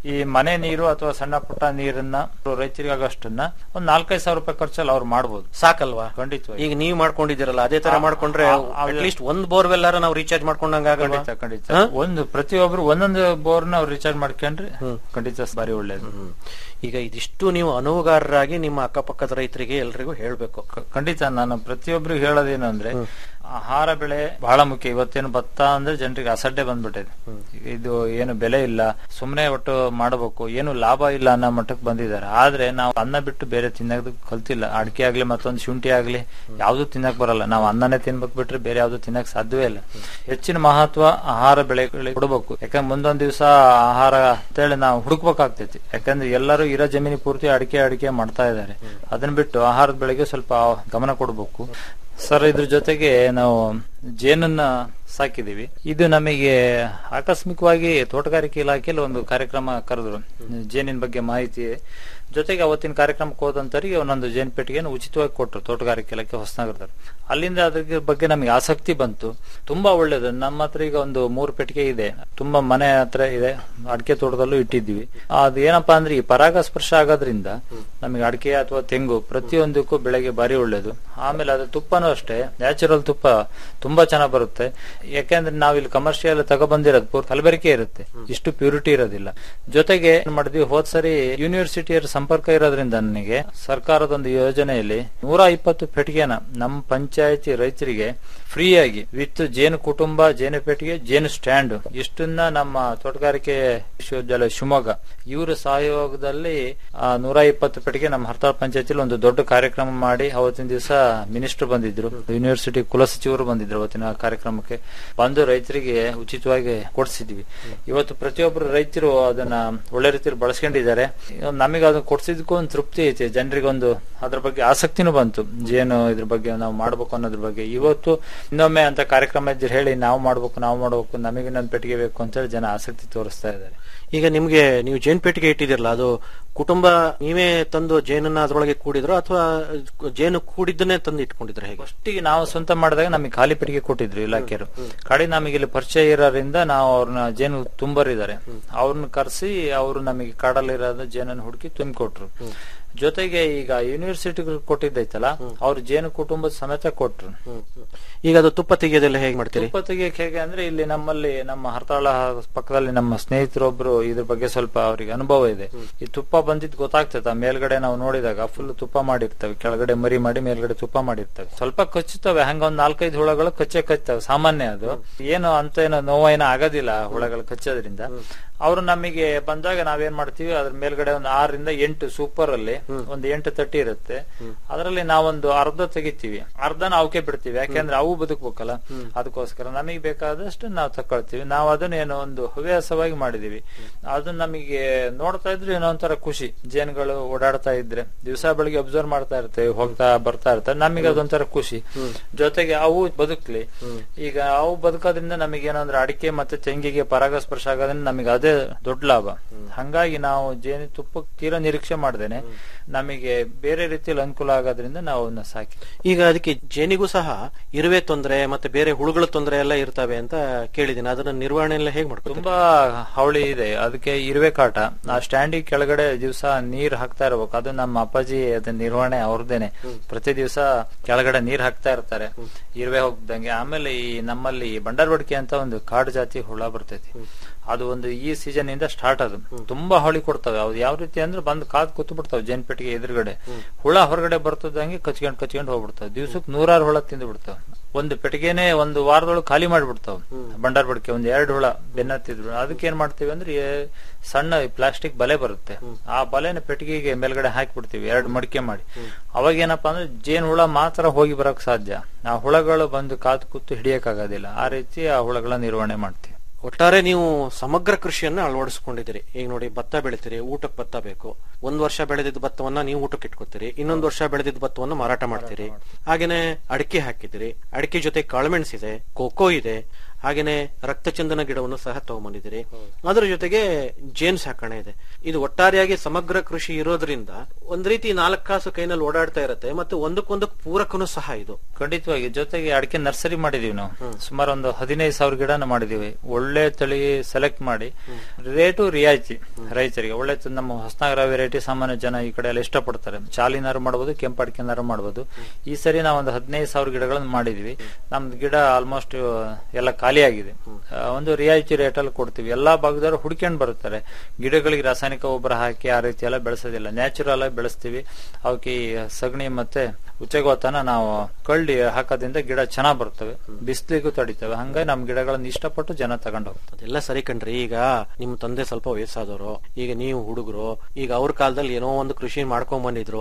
ಈ ಮನೆ ನೀರು ಅಥವಾ ಸಣ್ಣ ಪುಟ್ಟ ನೀರನ್ನ ರೈತರಿಗಾಗಷ್ಟನ್ನ ಒಂದ್ ನಾಲ್ಕೈದು ಸಾವಿರ ರೂಪಾಯಿ ಖರ್ಚಲ್ಲಿ ಅವ್ರು ಮಾಡ್ಬೋದು ಸಾಕಲ್ವಾ ಖಂಡಿತವಾಗಿ ಈಗ ನೀವು ಮಾಡ್ಕೊಂಡಿದ್ದೀರಲ್ಲ ಅದೇ ತರ ಆ- ಮಾಡ್ಕೊಂಡ್ರೆ ಆ- ಆ- ಅಟ್ಲೀಸ್ಟ್ ಒಂದ್ ಬೋರ್ವೆಲ್ ನಾವು ರೀಚಾರ್ಜ್ ಮಾಡ್ಕೊಂಡಂಗ ಆಗಲ್ವಾ ಖಂಡಿತ ಖಂಡಿತ ಒಂದು ಪ್ರತಿಯೊಬ್ರು ಒಂದೊಂದು ಬೋರ್ನ ಅವ್ರು ರೀಚಾರ್ಜ್ ಮಾಡ್ಕೊಂಡ್ರೆ ಖಂಡಿತ ಬಾರಿ ಒಳ್ಳೇದು ಈಗ ಇದಿಷ್ಟು ನೀವು ಅನುವುಗಾರರಾಗಿ ನಿಮ್ಮ ಅಕ್ಕಪಕ್ಕದ ರೈತರಿಗೆ ಎಲ್ರಿಗೂ ಹೇಳ್ಬೇಕು ಖಂಡಿತ ನಾನು ಪ್ರತಿಯೊಬ್ಬರಿಗೆ ಹೇಳೋದೇನು ಅಂದ್ರೆ ಆಹಾರ ಬೆಳೆ ಬಹಳ ಮುಖ್ಯ ಇವತ್ತೇನು ಭತ್ತ ಅಂದ್ರೆ ಜನರಿಗೆ ಅಸಡ್ಡೆ ಬಂದ್ಬಿಟ್ಟಿದೆ ಇದು ಏನು ಬೆಲೆ ಇಲ್ಲ ಸುಮ್ಮನೆ ಒಟ್ಟು ಮಾಡಬೇಕು ಏನು ಲಾಭ ಇಲ್ಲ ಅನ್ನೋ ಮಟ್ಟಕ್ಕೆ ಬಂದಿದ್ದಾರೆ ಆದ್ರೆ ನಾವು ಅನ್ನ ಬಿಟ್ಟು ಬೇರೆ ತಿನ್ನೋದು ಕಲ್ತಿಲ್ಲ ಅಡಿಕೆ ಆಗ್ಲಿ ಮತ್ತೊಂದು ಶುಂಠಿ ಆಗ್ಲಿ ಯಾವ್ದು ತಿನ್ನಕ್ ಬರಲ್ಲ ನಾವು ಅನ್ನನೇ ತಿನ್ಬೇಕು ಬಿಟ್ರೆ ಬೇರೆ ಯಾವ್ದು ತಿನ್ನಕ್ ಸಾಧ್ಯವೇ ಇಲ್ಲ ಹೆಚ್ಚಿನ ಮಹತ್ವ ಆಹಾರ ಬೆಳೆಗಳಿಗೆ ಕೊಡಬೇಕು ಯಾಕಂದ್ರೆ ಮುಂದೊಂದ್ ದಿವಸ ಆಹಾರ ಅಂತೇಳಿ ನಾವು ಹುಡುಕ್ಬೇಕಾಗ್ತೈತಿ ಯಾಕಂದ್ರೆ ಎಲ್ಲರೂ ಇರೋ ಜಮೀನಿ ಪೂರ್ತಿ ಅಡಿಕೆ ಅಡಿಕೆ ಮಾಡ್ತಾ ಇದ್ದಾರೆ ಅದನ್ನ ಬಿಟ್ಟು ಆಹಾರದ ಬೆಳೆಗೆ ಸ್ವಲ್ಪ ಗಮನ ಕೊಡಬೇಕು ಸರ್ ಇದ್ರ ಜೊತೆಗೆ ನಾವು ಜೇನನ್ನ ಸಾಕಿದೀವಿ ಇದು ನಮಗೆ ಆಕಸ್ಮಿಕವಾಗಿ ತೋಟಗಾರಿಕೆ ಇಲಾಖೆಯಲ್ಲಿ ಒಂದು ಕಾರ್ಯಕ್ರಮ ಕರೆದ್ರು ಜೇನಿನ ಬಗ್ಗೆ ಮಾಹಿತಿ ಜೊತೆಗೆ ಅವತ್ತಿನ ಕಾರ್ಯಕ್ರಮಕ್ಕೆ ಹೋದಂತರಿಗೆ ಒಂದೊಂದು ಜೇನು ಪೆಟ್ಟಿಗೆಯನ್ನು ಉಚಿತವಾಗಿ ಕೊಟ್ಟರು ತೋಟಗಾರಿಕೆ ಇಲಾಖೆ ಹೊಸನಗರದಲ್ಲಿ ಅಲ್ಲಿಂದ ಅದ್ರ ಬಗ್ಗೆ ನಮಗೆ ಆಸಕ್ತಿ ಬಂತು ತುಂಬಾ ಒಳ್ಳೇದು ನಮ್ಮ ಹತ್ರ ಈಗ ಒಂದು ಮೂರು ಪೆಟ್ಟಿಗೆ ಇದೆ ತುಂಬಾ ಮನೆ ಹತ್ರ ಇದೆ ಅಡಿಕೆ ತೋಟದಲ್ಲೂ ಇಟ್ಟಿದ್ದೀವಿ ಅದು ಏನಪ್ಪಾ ಅಂದ್ರೆ ಈ ಪರಾಗಸ್ಪರ್ಶ ಆಗೋದ್ರಿಂದ ನಮಗೆ ಅಡಿಕೆ ಅಥವಾ ತೆಂಗು ಪ್ರತಿಯೊಂದಕ್ಕೂ ಬೆಳೆಗೆ ಭಾರಿ ಒಳ್ಳೇದು ಆಮೇಲೆ ಅದು ತುಪ್ಪನೂ ಅಷ್ಟೇ ನ್ಯಾಚುರಲ್ ತುಪ್ಪ ತುಂಬಾ ಚೆನ್ನಾಗಿ ಬರುತ್ತೆ ಯಾಕೆಂದ್ರೆ ನಾವು ಇಲ್ಲಿ ಕಮರ್ಷಿಯಲ್ ತಗೊಬಂದಿರೋದು ಪೂರ್ತಿ ಕಲಬೆರಕೆ ಇರುತ್ತೆ ಇಷ್ಟು ಪ್ಯೂರಿಟಿ ಇರೋದಿಲ್ಲ ಜೊತೆಗೆ ಏನ್ ಮಾಡಿದ್ವಿ ಹೋದ್ ಸರಿ ಯೂನಿವರ್ಸಿಟಿಯರ ಸಂಪರ್ಕ ಇರೋದ್ರಿಂದ ನನಗೆ ಸರ್ಕಾರದ ಒಂದು ಯೋಜನೆಯಲ್ಲಿ ನೂರ ಇಪ್ಪತ್ತು ಪೆಟ್ಟಿಗೆನ ನಮ್ಮ ಪಂಚಾಯತಿ ರೈತರಿಗೆ ಫ್ರೀಯಾಗಿ ವಿತ್ ಜೇನು ಕುಟುಂಬ ಜೇನು ಪೆಟ್ಟಿಗೆ ಜೇನು ಸ್ಟ್ಯಾಂಡ್ ಇಷ್ಟನ್ನ ನಮ್ಮ ತೋಟಗಾರಿಕೆ ವಿಶ್ವವಿದ್ಯಾಲಯ ಶಿವಮೊಗ್ಗ ಇವರ ಸಹಯೋಗದಲ್ಲಿ ಆ ನೂರ ಇಪ್ಪತ್ತು ಪೆಟ್ಟಿಗೆ ನಮ್ಮ ಹರ್ತಾಳ್ ಪಂಚಾಯತಿಲಿ ಒಂದು ದೊಡ್ಡ ಕಾರ್ಯಕ್ರಮ ಮಾಡಿ ಅವತ್ತಿನ ದಿವಸ ಮಿನಿಸ್ಟರ್ ಬಂದಿದ್ರು ಯೂನಿವರ್ಸಿಟಿ ಕುಲಸಚಿವರು ಬಂದಿದ್ರು ಅವತ್ತಿನ ಕಾರ್ಯಕ್ರಮಕ್ಕೆ ಬಂದು ರೈತರಿಗೆ ಉಚಿತವಾಗಿ ಕೊಡಿಸಿದ್ವಿ ಇವತ್ತು ಪ್ರತಿಯೊಬ್ಬರು ರೈತರು ಅದನ್ನ ಒಳ್ಳೆ ರೀತಿಯಲ್ಲಿ ಬಳಸ್ಕೊಂಡಿದ್ದಾರೆ ನಮಗೆ ಅದನ್ನ ಕೊಡ್ಸಿದಕ್ಕೂ ಒಂದು ತೃಪ್ತಿ ಐತಿ ಜನರಿಗೊಂದು ಅದ್ರ ಬಗ್ಗೆ ಆಸಕ್ತಿನೂ ಬಂತು ಜೇನು ಇದ್ರ ಬಗ್ಗೆ ನಾವು ಮಾಡ್ಬೇಕು ಅನ್ನೋದ್ರ ಬಗ್ಗೆ ಇವತ್ತು ಇನ್ನೊಮ್ಮೆ ಅಂತ ಕಾರ್ಯಕ್ರಮ ಇದ್ರೆ ಹೇಳಿ ನಾವು ಮಾಡ್ಬೇಕು ನಾವು ಮಾಡ್ಬೇಕು ನಮಗೆ ಇನ್ನೊಂದು ಪೆಟ್ಟಿಗೆ ಬೇಕು ಅಂತೇಳಿ ಜನ ಆಸಕ್ತಿ ತೋರಿಸ್ತಾ ಇದ್ದಾರೆ ಈಗ ನಿಮ್ಗೆ ನೀವು ಜೇನ್ ಪೆಟ್ಟಿಗೆ ಇಟ್ಟಿದಿರಲ್ಲ ಅದು ಕುಟುಂಬ ನೀವೇ ತಂದು ಜೇನನ್ನ ಅದ್ರೊಳಗೆ ಕೂಡಿದ್ರು ಅಥವಾ ಜೇನು ಕೂಡಿದ್ದನ್ನೇ ತಂದು ಇಟ್ಕೊಂಡಿದ್ರೆ ಹೇಗೆ ಫಸ್ಟಿಗೆ ನಾವು ಸ್ವಂತ ಮಾಡಿದಾಗ ನಮಗೆ ಖಾಲಿ ಪೆಟ್ಟಿಗೆ ಕೊಟ್ಟಿದ್ರು ಇಲಾಖೆಯರು ಕಡೆ ನಮಗೆ ಇಲ್ಲಿ ಪರಿಚಯ ಇರೋದ್ರಿಂದ ನಾವು ಅವ್ರನ್ನ ಜೇನು ತುಂಬರಿದ್ದಾರೆ ಅವ್ರನ್ನ ಕರೆಸಿ ಅವರು ನಮಗೆ ಕಾಡಲ್ಲಿರೋದು ಜೇನನ್ನು ಹುಡುಕಿ ತುಂಬಿಕೊಟ್ರು ಜೊತೆಗೆ ಈಗ ಯೂನಿವರ್ಸಿಟಿ ಕೊಟ್ಟಿದ್ದೈತಲ್ಲ ಅವ್ರ ಜೇನು ಕುಟುಂಬದ ಸಮೇತ ಕೊಟ್ರು ಈಗ ಅದು ತುಪ್ಪ ತೆಗೆಯೋದೆಲ್ಲ ಹೇಗೆ ಮಾಡ್ತೀರಿ ತುಪ್ಪ ತೆಗಿಯಕ್ಕೆ ಹೇಗೆ ಅಂದ್ರೆ ಇಲ್ಲಿ ನಮ್ಮಲ್ಲಿ ನಮ್ಮ ಹರ್ತಾಳ ಪಕ್ಕದಲ್ಲಿ ನಮ್ಮ ಸ್ನೇಹಿತರೊಬ್ರು ಇದ್ರ ಬಗ್ಗೆ ಸ್ವಲ್ಪ ಅವ್ರಿಗೆ ಅನುಭವ ಇದೆ ಈ ತುಪ್ಪ ಬಂದಿದ್ ಗೊತ್ತಾಗ್ತದೆ ಮೇಲ್ಗಡೆ ನಾವು ನೋಡಿದಾಗ ಫುಲ್ ತುಪ್ಪ ಮಾಡಿರ್ತವೆ ಕೆಳಗಡೆ ಮರಿ ಮಾಡಿ ಮೇಲ್ಗಡೆ ತುಪ್ಪ ಮಾಡಿರ್ತವೆ ಸ್ವಲ್ಪ ಕಚ್ಚುತ್ತವೆ ಹಂಗ ಒಂದ್ ನಾಲ್ಕೈದು ಹುಳಗಳು ಕಚ್ಚೆ ಕಚ್ಚುತ್ತವೆ ಸಾಮಾನ್ಯ ಅದು ಏನು ಅಂತ ಏನೋ ನೋವು ಏನೋ ಆಗೋದಿಲ್ಲ ಹುಳಗಳು ಕಚ್ಚೋದ್ರಿಂದ ಅವರು ನಮಗೆ ಬಂದಾಗ ನಾವೇನ್ ಮಾಡ್ತೀವಿ ಅದ್ರ ಮೇಲ್ಗಡೆ ಒಂದು ಆರರಿಂದ ಎಂಟು ಸೂಪರ್ ಅಲ್ಲಿ ಒಂದು ಎಂಟು ತಟ್ಟಿ ಇರುತ್ತೆ ಅದರಲ್ಲಿ ನಾವೊಂದು ಅರ್ಧ ತೆಗಿತೀವಿ ಅರ್ಧನ ಅವಕ್ಕೆ ಬಿಡ್ತೀವಿ ಯಾಕೆಂದ್ರೆ ಅವು ಬದುಕ್ಬೇಕಲ್ಲ ಅದಕ್ಕೋಸ್ಕರ ನಮಗೆ ಬೇಕಾದಷ್ಟು ನಾವು ತಕೊಳ್ತೀವಿ ನಾವು ಅದನ್ನ ಏನೋ ಒಂದು ಹವ್ಯಾಸವಾಗಿ ಮಾಡಿದೀವಿ ಅದು ನಮಗೆ ನೋಡ್ತಾ ಇದ್ರೆ ಏನೋ ಒಂಥರ ಖುಷಿ ಜೇನುಗಳು ಓಡಾಡ್ತಾ ಇದ್ರೆ ದಿವಸ ಬೆಳಿಗ್ಗೆ ಅಬ್ಸರ್ವ್ ಮಾಡ್ತಾ ಇರ್ತೇವೆ ಹೋಗ್ತಾ ಬರ್ತಾ ಇರ್ತವೆ ನಮಗೆ ಅದೊಂಥರ ಖುಷಿ ಜೊತೆಗೆ ಅವು ಬದುಕ್ಲಿ ಈಗ ಅವು ಬದುಕೋದ್ರಿಂದ ನಮಗೆ ಏನೋ ಅಂದ್ರೆ ಅಡಿಕೆ ಮತ್ತೆ ತೆಂಗಿಗೆ ಪರಾಗಸ್ಪರ್ಶ ಆಗೋದ್ರಿಂದ ನಮಗೆ ಅದೇ ದೊಡ್ಡ ಲಾಭ ಹಂಗಾಗಿ ನಾವು ಜೇನು ತುಪ್ಪ ತೀರಾ ನಿರೀಕ್ಷೆ ಮಾಡ್ದೇನೆ ನಮಗೆ ಬೇರೆ ರೀತಿಯಲ್ಲಿ ಅನುಕೂಲ ಆಗೋದ್ರಿಂದ ನಾವು ಅವನ್ನ ಸಾಕಿ ಈಗ ಅದಕ್ಕೆ ಜೇನಿಗೂ ಸಹ ಇರುವೆ ತೊಂದರೆ ಮತ್ತೆ ಬೇರೆ ಹುಳುಗಳ ತೊಂದರೆ ಎಲ್ಲ ಇರ್ತವೆ ಅಂತ ಕೇಳಿದ್ದೀನಿ ಅದನ್ನ ನಿರ್ವಹಣೆ ಎಲ್ಲ ಹೇಗೆ ಮಾಡ್ತೀವಿ ತುಂಬಾ ಹಾವಳಿ ಇದೆ ಅದಕ್ಕೆ ಇರುವೆ ಕಾಟ ಆ ಸ್ಟ್ಯಾಂಡಿಗೆ ಕೆಳಗಡೆ ದಿವಸ ನೀರ್ ಹಾಕ್ತಾ ಇರ್ಬೇಕು ಅದು ನಮ್ಮ ಅಪ್ಪಾಜಿ ಅದ ನಿರ್ವಹಣೆ ಅವ್ರದ್ದೇನೆ ಪ್ರತಿ ದಿವಸ ಕೆಳಗಡೆ ನೀರ್ ಹಾಕ್ತಾ ಇರ್ತಾರೆ ಇರುವೆ ಹೋಗ್ದಂಗೆ ಆಮೇಲೆ ಈ ನಮ್ಮಲ್ಲಿ ಬಂಡಾರ್ಬಡ್ಕೆ ಅಂತ ಒಂದು ಕಾಡು ಜಾತಿ ಹುಳ ಬರ್ತೈತಿ ಅದು ಒಂದು ಈ ಸೀಸನ್ ಇಂದ ಸ್ಟಾರ್ಟ್ ಅದು ತುಂಬಾ ಹೊಳಿ ಕೊಡ್ತವೆ ಅವು ಯಾವ ರೀತಿ ಅಂದ್ರೆ ಬಂದು ಕಾದ್ ಕೂತು ಬಿಡ್ತಾವೆ ಜೇನ್ ಪೆಟ್ಟಿಗೆ ಎದುರುಗಡೆ ಹುಳ ಹೊರಗಡೆ ಬರ್ತದಂಗೆ ಕಚ್ಕೊಂಡ್ ಕಚ್ಕೊಂಡ್ ಹೋಗ್ಬಿಡ್ತಾವೆ ದಿವ್ಸಕ್ಕೆ ನೂರಾರು ಹುಳ ತಿಂದು ಬಿಡ್ತಾವೆ ಒಂದು ಪೆಟ್ಟಿಗೆನೆ ಒಂದು ವಾರದೊಳಗೆ ಖಾಲಿ ಮಾಡಿಬಿಡ್ತಾವ ಬಂಡಾರ್ ಬಡ್ಕೆ ಒಂದ್ ಎರಡು ಹುಳ ಬೆನ್ನತ್ತಿದ್ರು ಅದಕ್ಕೆ ಏನ್ ಮಾಡ್ತೀವಿ ಅಂದ್ರೆ ಏ- ಸಣ್ಣ ಪ್ಲಾಸ್ಟಿಕ್ ಬಲೆ ಬರುತ್ತೆ ಆ ಬಲೆನ ಪೆಟ್ಟಿಗೆಗೆ ಮೇಲ್ಗಡೆ ಹಾಕಿಬಿಡ್ತೀವಿ ಎರಡು ಮಡಿಕೆ ಮಾಡಿ ಅವಾಗ ಏನಪ್ಪಾ ಅಂದ್ರೆ ಜೇನ್ ಹುಳ ಮಾತ್ರ ಹೋಗಿ ಬರಕ್ ಸಾಧ್ಯ ಆ ಹುಳಗಳು ಬಂದು ಕಾದು ಕೂತು ಹಿಡಿಯಕ್ಕಾಗೋದಿಲ್ಲ ಆ ರೀತಿ ಆ ಹುಳಗಳ ನಿರ್ವಹಣೆ ಮಾಡ್ತೀವಿ ಒಟ್ಟಾರೆ ನೀವು ಸಮಗ್ರ ಕೃಷಿಯನ್ನ ಅಳವಡಿಸ್ಕೊಂಡಿದ್ದೀರಿ ಈಗ ನೋಡಿ ಭತ್ತ ಬೆಳಿತೀರಿ ಊಟಕ್ಕೆ ಭತ್ತ ಬೇಕು ಒಂದ್ ವರ್ಷ ಬೆಳೆದಿದ್ದ ಭತ್ತವನ್ನ ನೀವು ಊಟಕ್ಕೆ ಇಟ್ಕೋತೀರಿ ಇನ್ನೊಂದ್ ವರ್ಷ ಬೆಳೆದಿದ್ದ ಭತ್ತವನ್ನ ಮಾರಾಟ ಮಾಡ್ತೀರಿ ಹಾಗೇನೆ ಅಡಿಕೆ ಹಾಕಿದಿರಿ ಅಡಿಕೆ ಜೊತೆ ಕಾಳುಮೆಣಸು ಇದೆ ಕೋಕೋ ಇದೆ ಹಾಗೇನೆ ರಕ್ತಚಂದನ ಗಿಡವನ್ನು ಸಹ ತಗೊಂಬಂದಿದ್ದೀರಿ ಅದರ ಜೊತೆಗೆ ಜೇನ್ ಸಾಕಣೆ ಇದೆ ಇದು ಒಟ್ಟಾರೆಯಾಗಿ ಸಮಗ್ರ ಕೃಷಿ ಇರೋದ್ರಿಂದ ಒಂದ್ ರೀತಿ ನಾಲ್ಕು ಕಾಸು ಕೈನಲ್ಲಿ ಓಡಾಡ್ತಾ ಇರತ್ತೆ ಮತ್ತೆ ಒಂದಕ್ಕೊಂದಕ್ಕೆ ಪೂರಕನು ಸಹ ಇದು ಖಂಡಿತವಾಗಿ ಜೊತೆಗೆ ಅಡಿಕೆ ನರ್ಸರಿ ಮಾಡಿದೀವಿ ನಾವು ಸುಮಾರು ಒಂದು ಹದಿನೈದು ಸಾವಿರ ಗಿಡನ ಮಾಡಿದೀವಿ ಒಳ್ಳೆ ತಳಿ ಸೆಲೆಕ್ಟ್ ಮಾಡಿ ರೇಟು ರಿಯಾಯಿತಿ ರೈತರಿಗೆ ಒಳ್ಳೆ ತ- ನಮ್ಮ ಹೊಸನಗರ ವೆರೈಟಿ ಸಾಮಾನ್ಯ ಜನ ಈ ಕಡೆ ಎಲ್ಲ ಇಷ್ಟಪಡ್ತಾರೆ ಚಾಲಿನಾರು ಮಾಡ್ಬೋದು ಕೆಂಪು ಅಡಿಕೆನಾರು ಮಾಡ್ಬೋದು ಈ ಸರಿ ನಾವು ಒಂದು ಹದಿನೈದು ಸಾವಿರ ಗಿಡಗಳನ್ನ ಮಾಡಿದೀವಿ ನಮ್ದು ಗಿಡ ಆಲ್ಮೋಸ್ಟ್ ಎಲ್ಲ ಖಾಲಿ ಆಗಿದೆ ಆ, ಒಂದು ರಿಯಾಯಿತಿ ರೇಟಲ್ಲಿ ಕೊಡ್ತೀವಿ ಎಲ್ಲಾ ಭಾಗದವರು ಹುಡ್ಕೊಂಡು ಬರುತ್ತಾರೆ ಗಿಡಗಳಿಗೆ ರಾಸಾಯನಿಕ ಗೊಬ್ಬರ ಹಾಕಿ ಆ ರೀತಿ ಎಲ್ಲ ಬೆಳೆಸೋದಿಲ್ಲ ನ್ಯಾಚುರಲ್ ಆಗಿ ಬೆಳೆಸ್ತೀವಿ ಅವಕ್ಕೆ ಈ ಸಗಣಿ ಮತ್ತೆ ಉಚ್ಚೆಗೋತನ ನಾವು ಕಳ್ಳಿ ಹಾಕೋದ್ರಿಂದ ಗಿಡ ಚೆನ್ನಾಗ್ ಬರ್ತವೆ ಬಿಸಿಲಿಗೂ ತಡಿತವೆ ಹಂಗಾಗಿ ನಮ್ ಗಿಡಗಳನ್ನ ಇಷ್ಟಪಟ್ಟು ಜನ ತಗೊಂಡು ಹೋಗ್ತಾರೆ ಅದೆಲ್ಲ ಸರಿ ಕಣ್ರಿ ಈಗ ನಿಮ್ ತಂದೆ ಸ್ವಲ್ಪ ವಯಸ್ಸಾದವರು ಈಗ ನೀವು ಹುಡುಗರು ಈಗ ಅವ್ರ ಕಾಲದಲ್ಲಿ ಏನೋ ಒಂದು ಕೃಷಿ ಮಾಡ್ಕೊಂಡ್ ಬಂದಿದ್ರು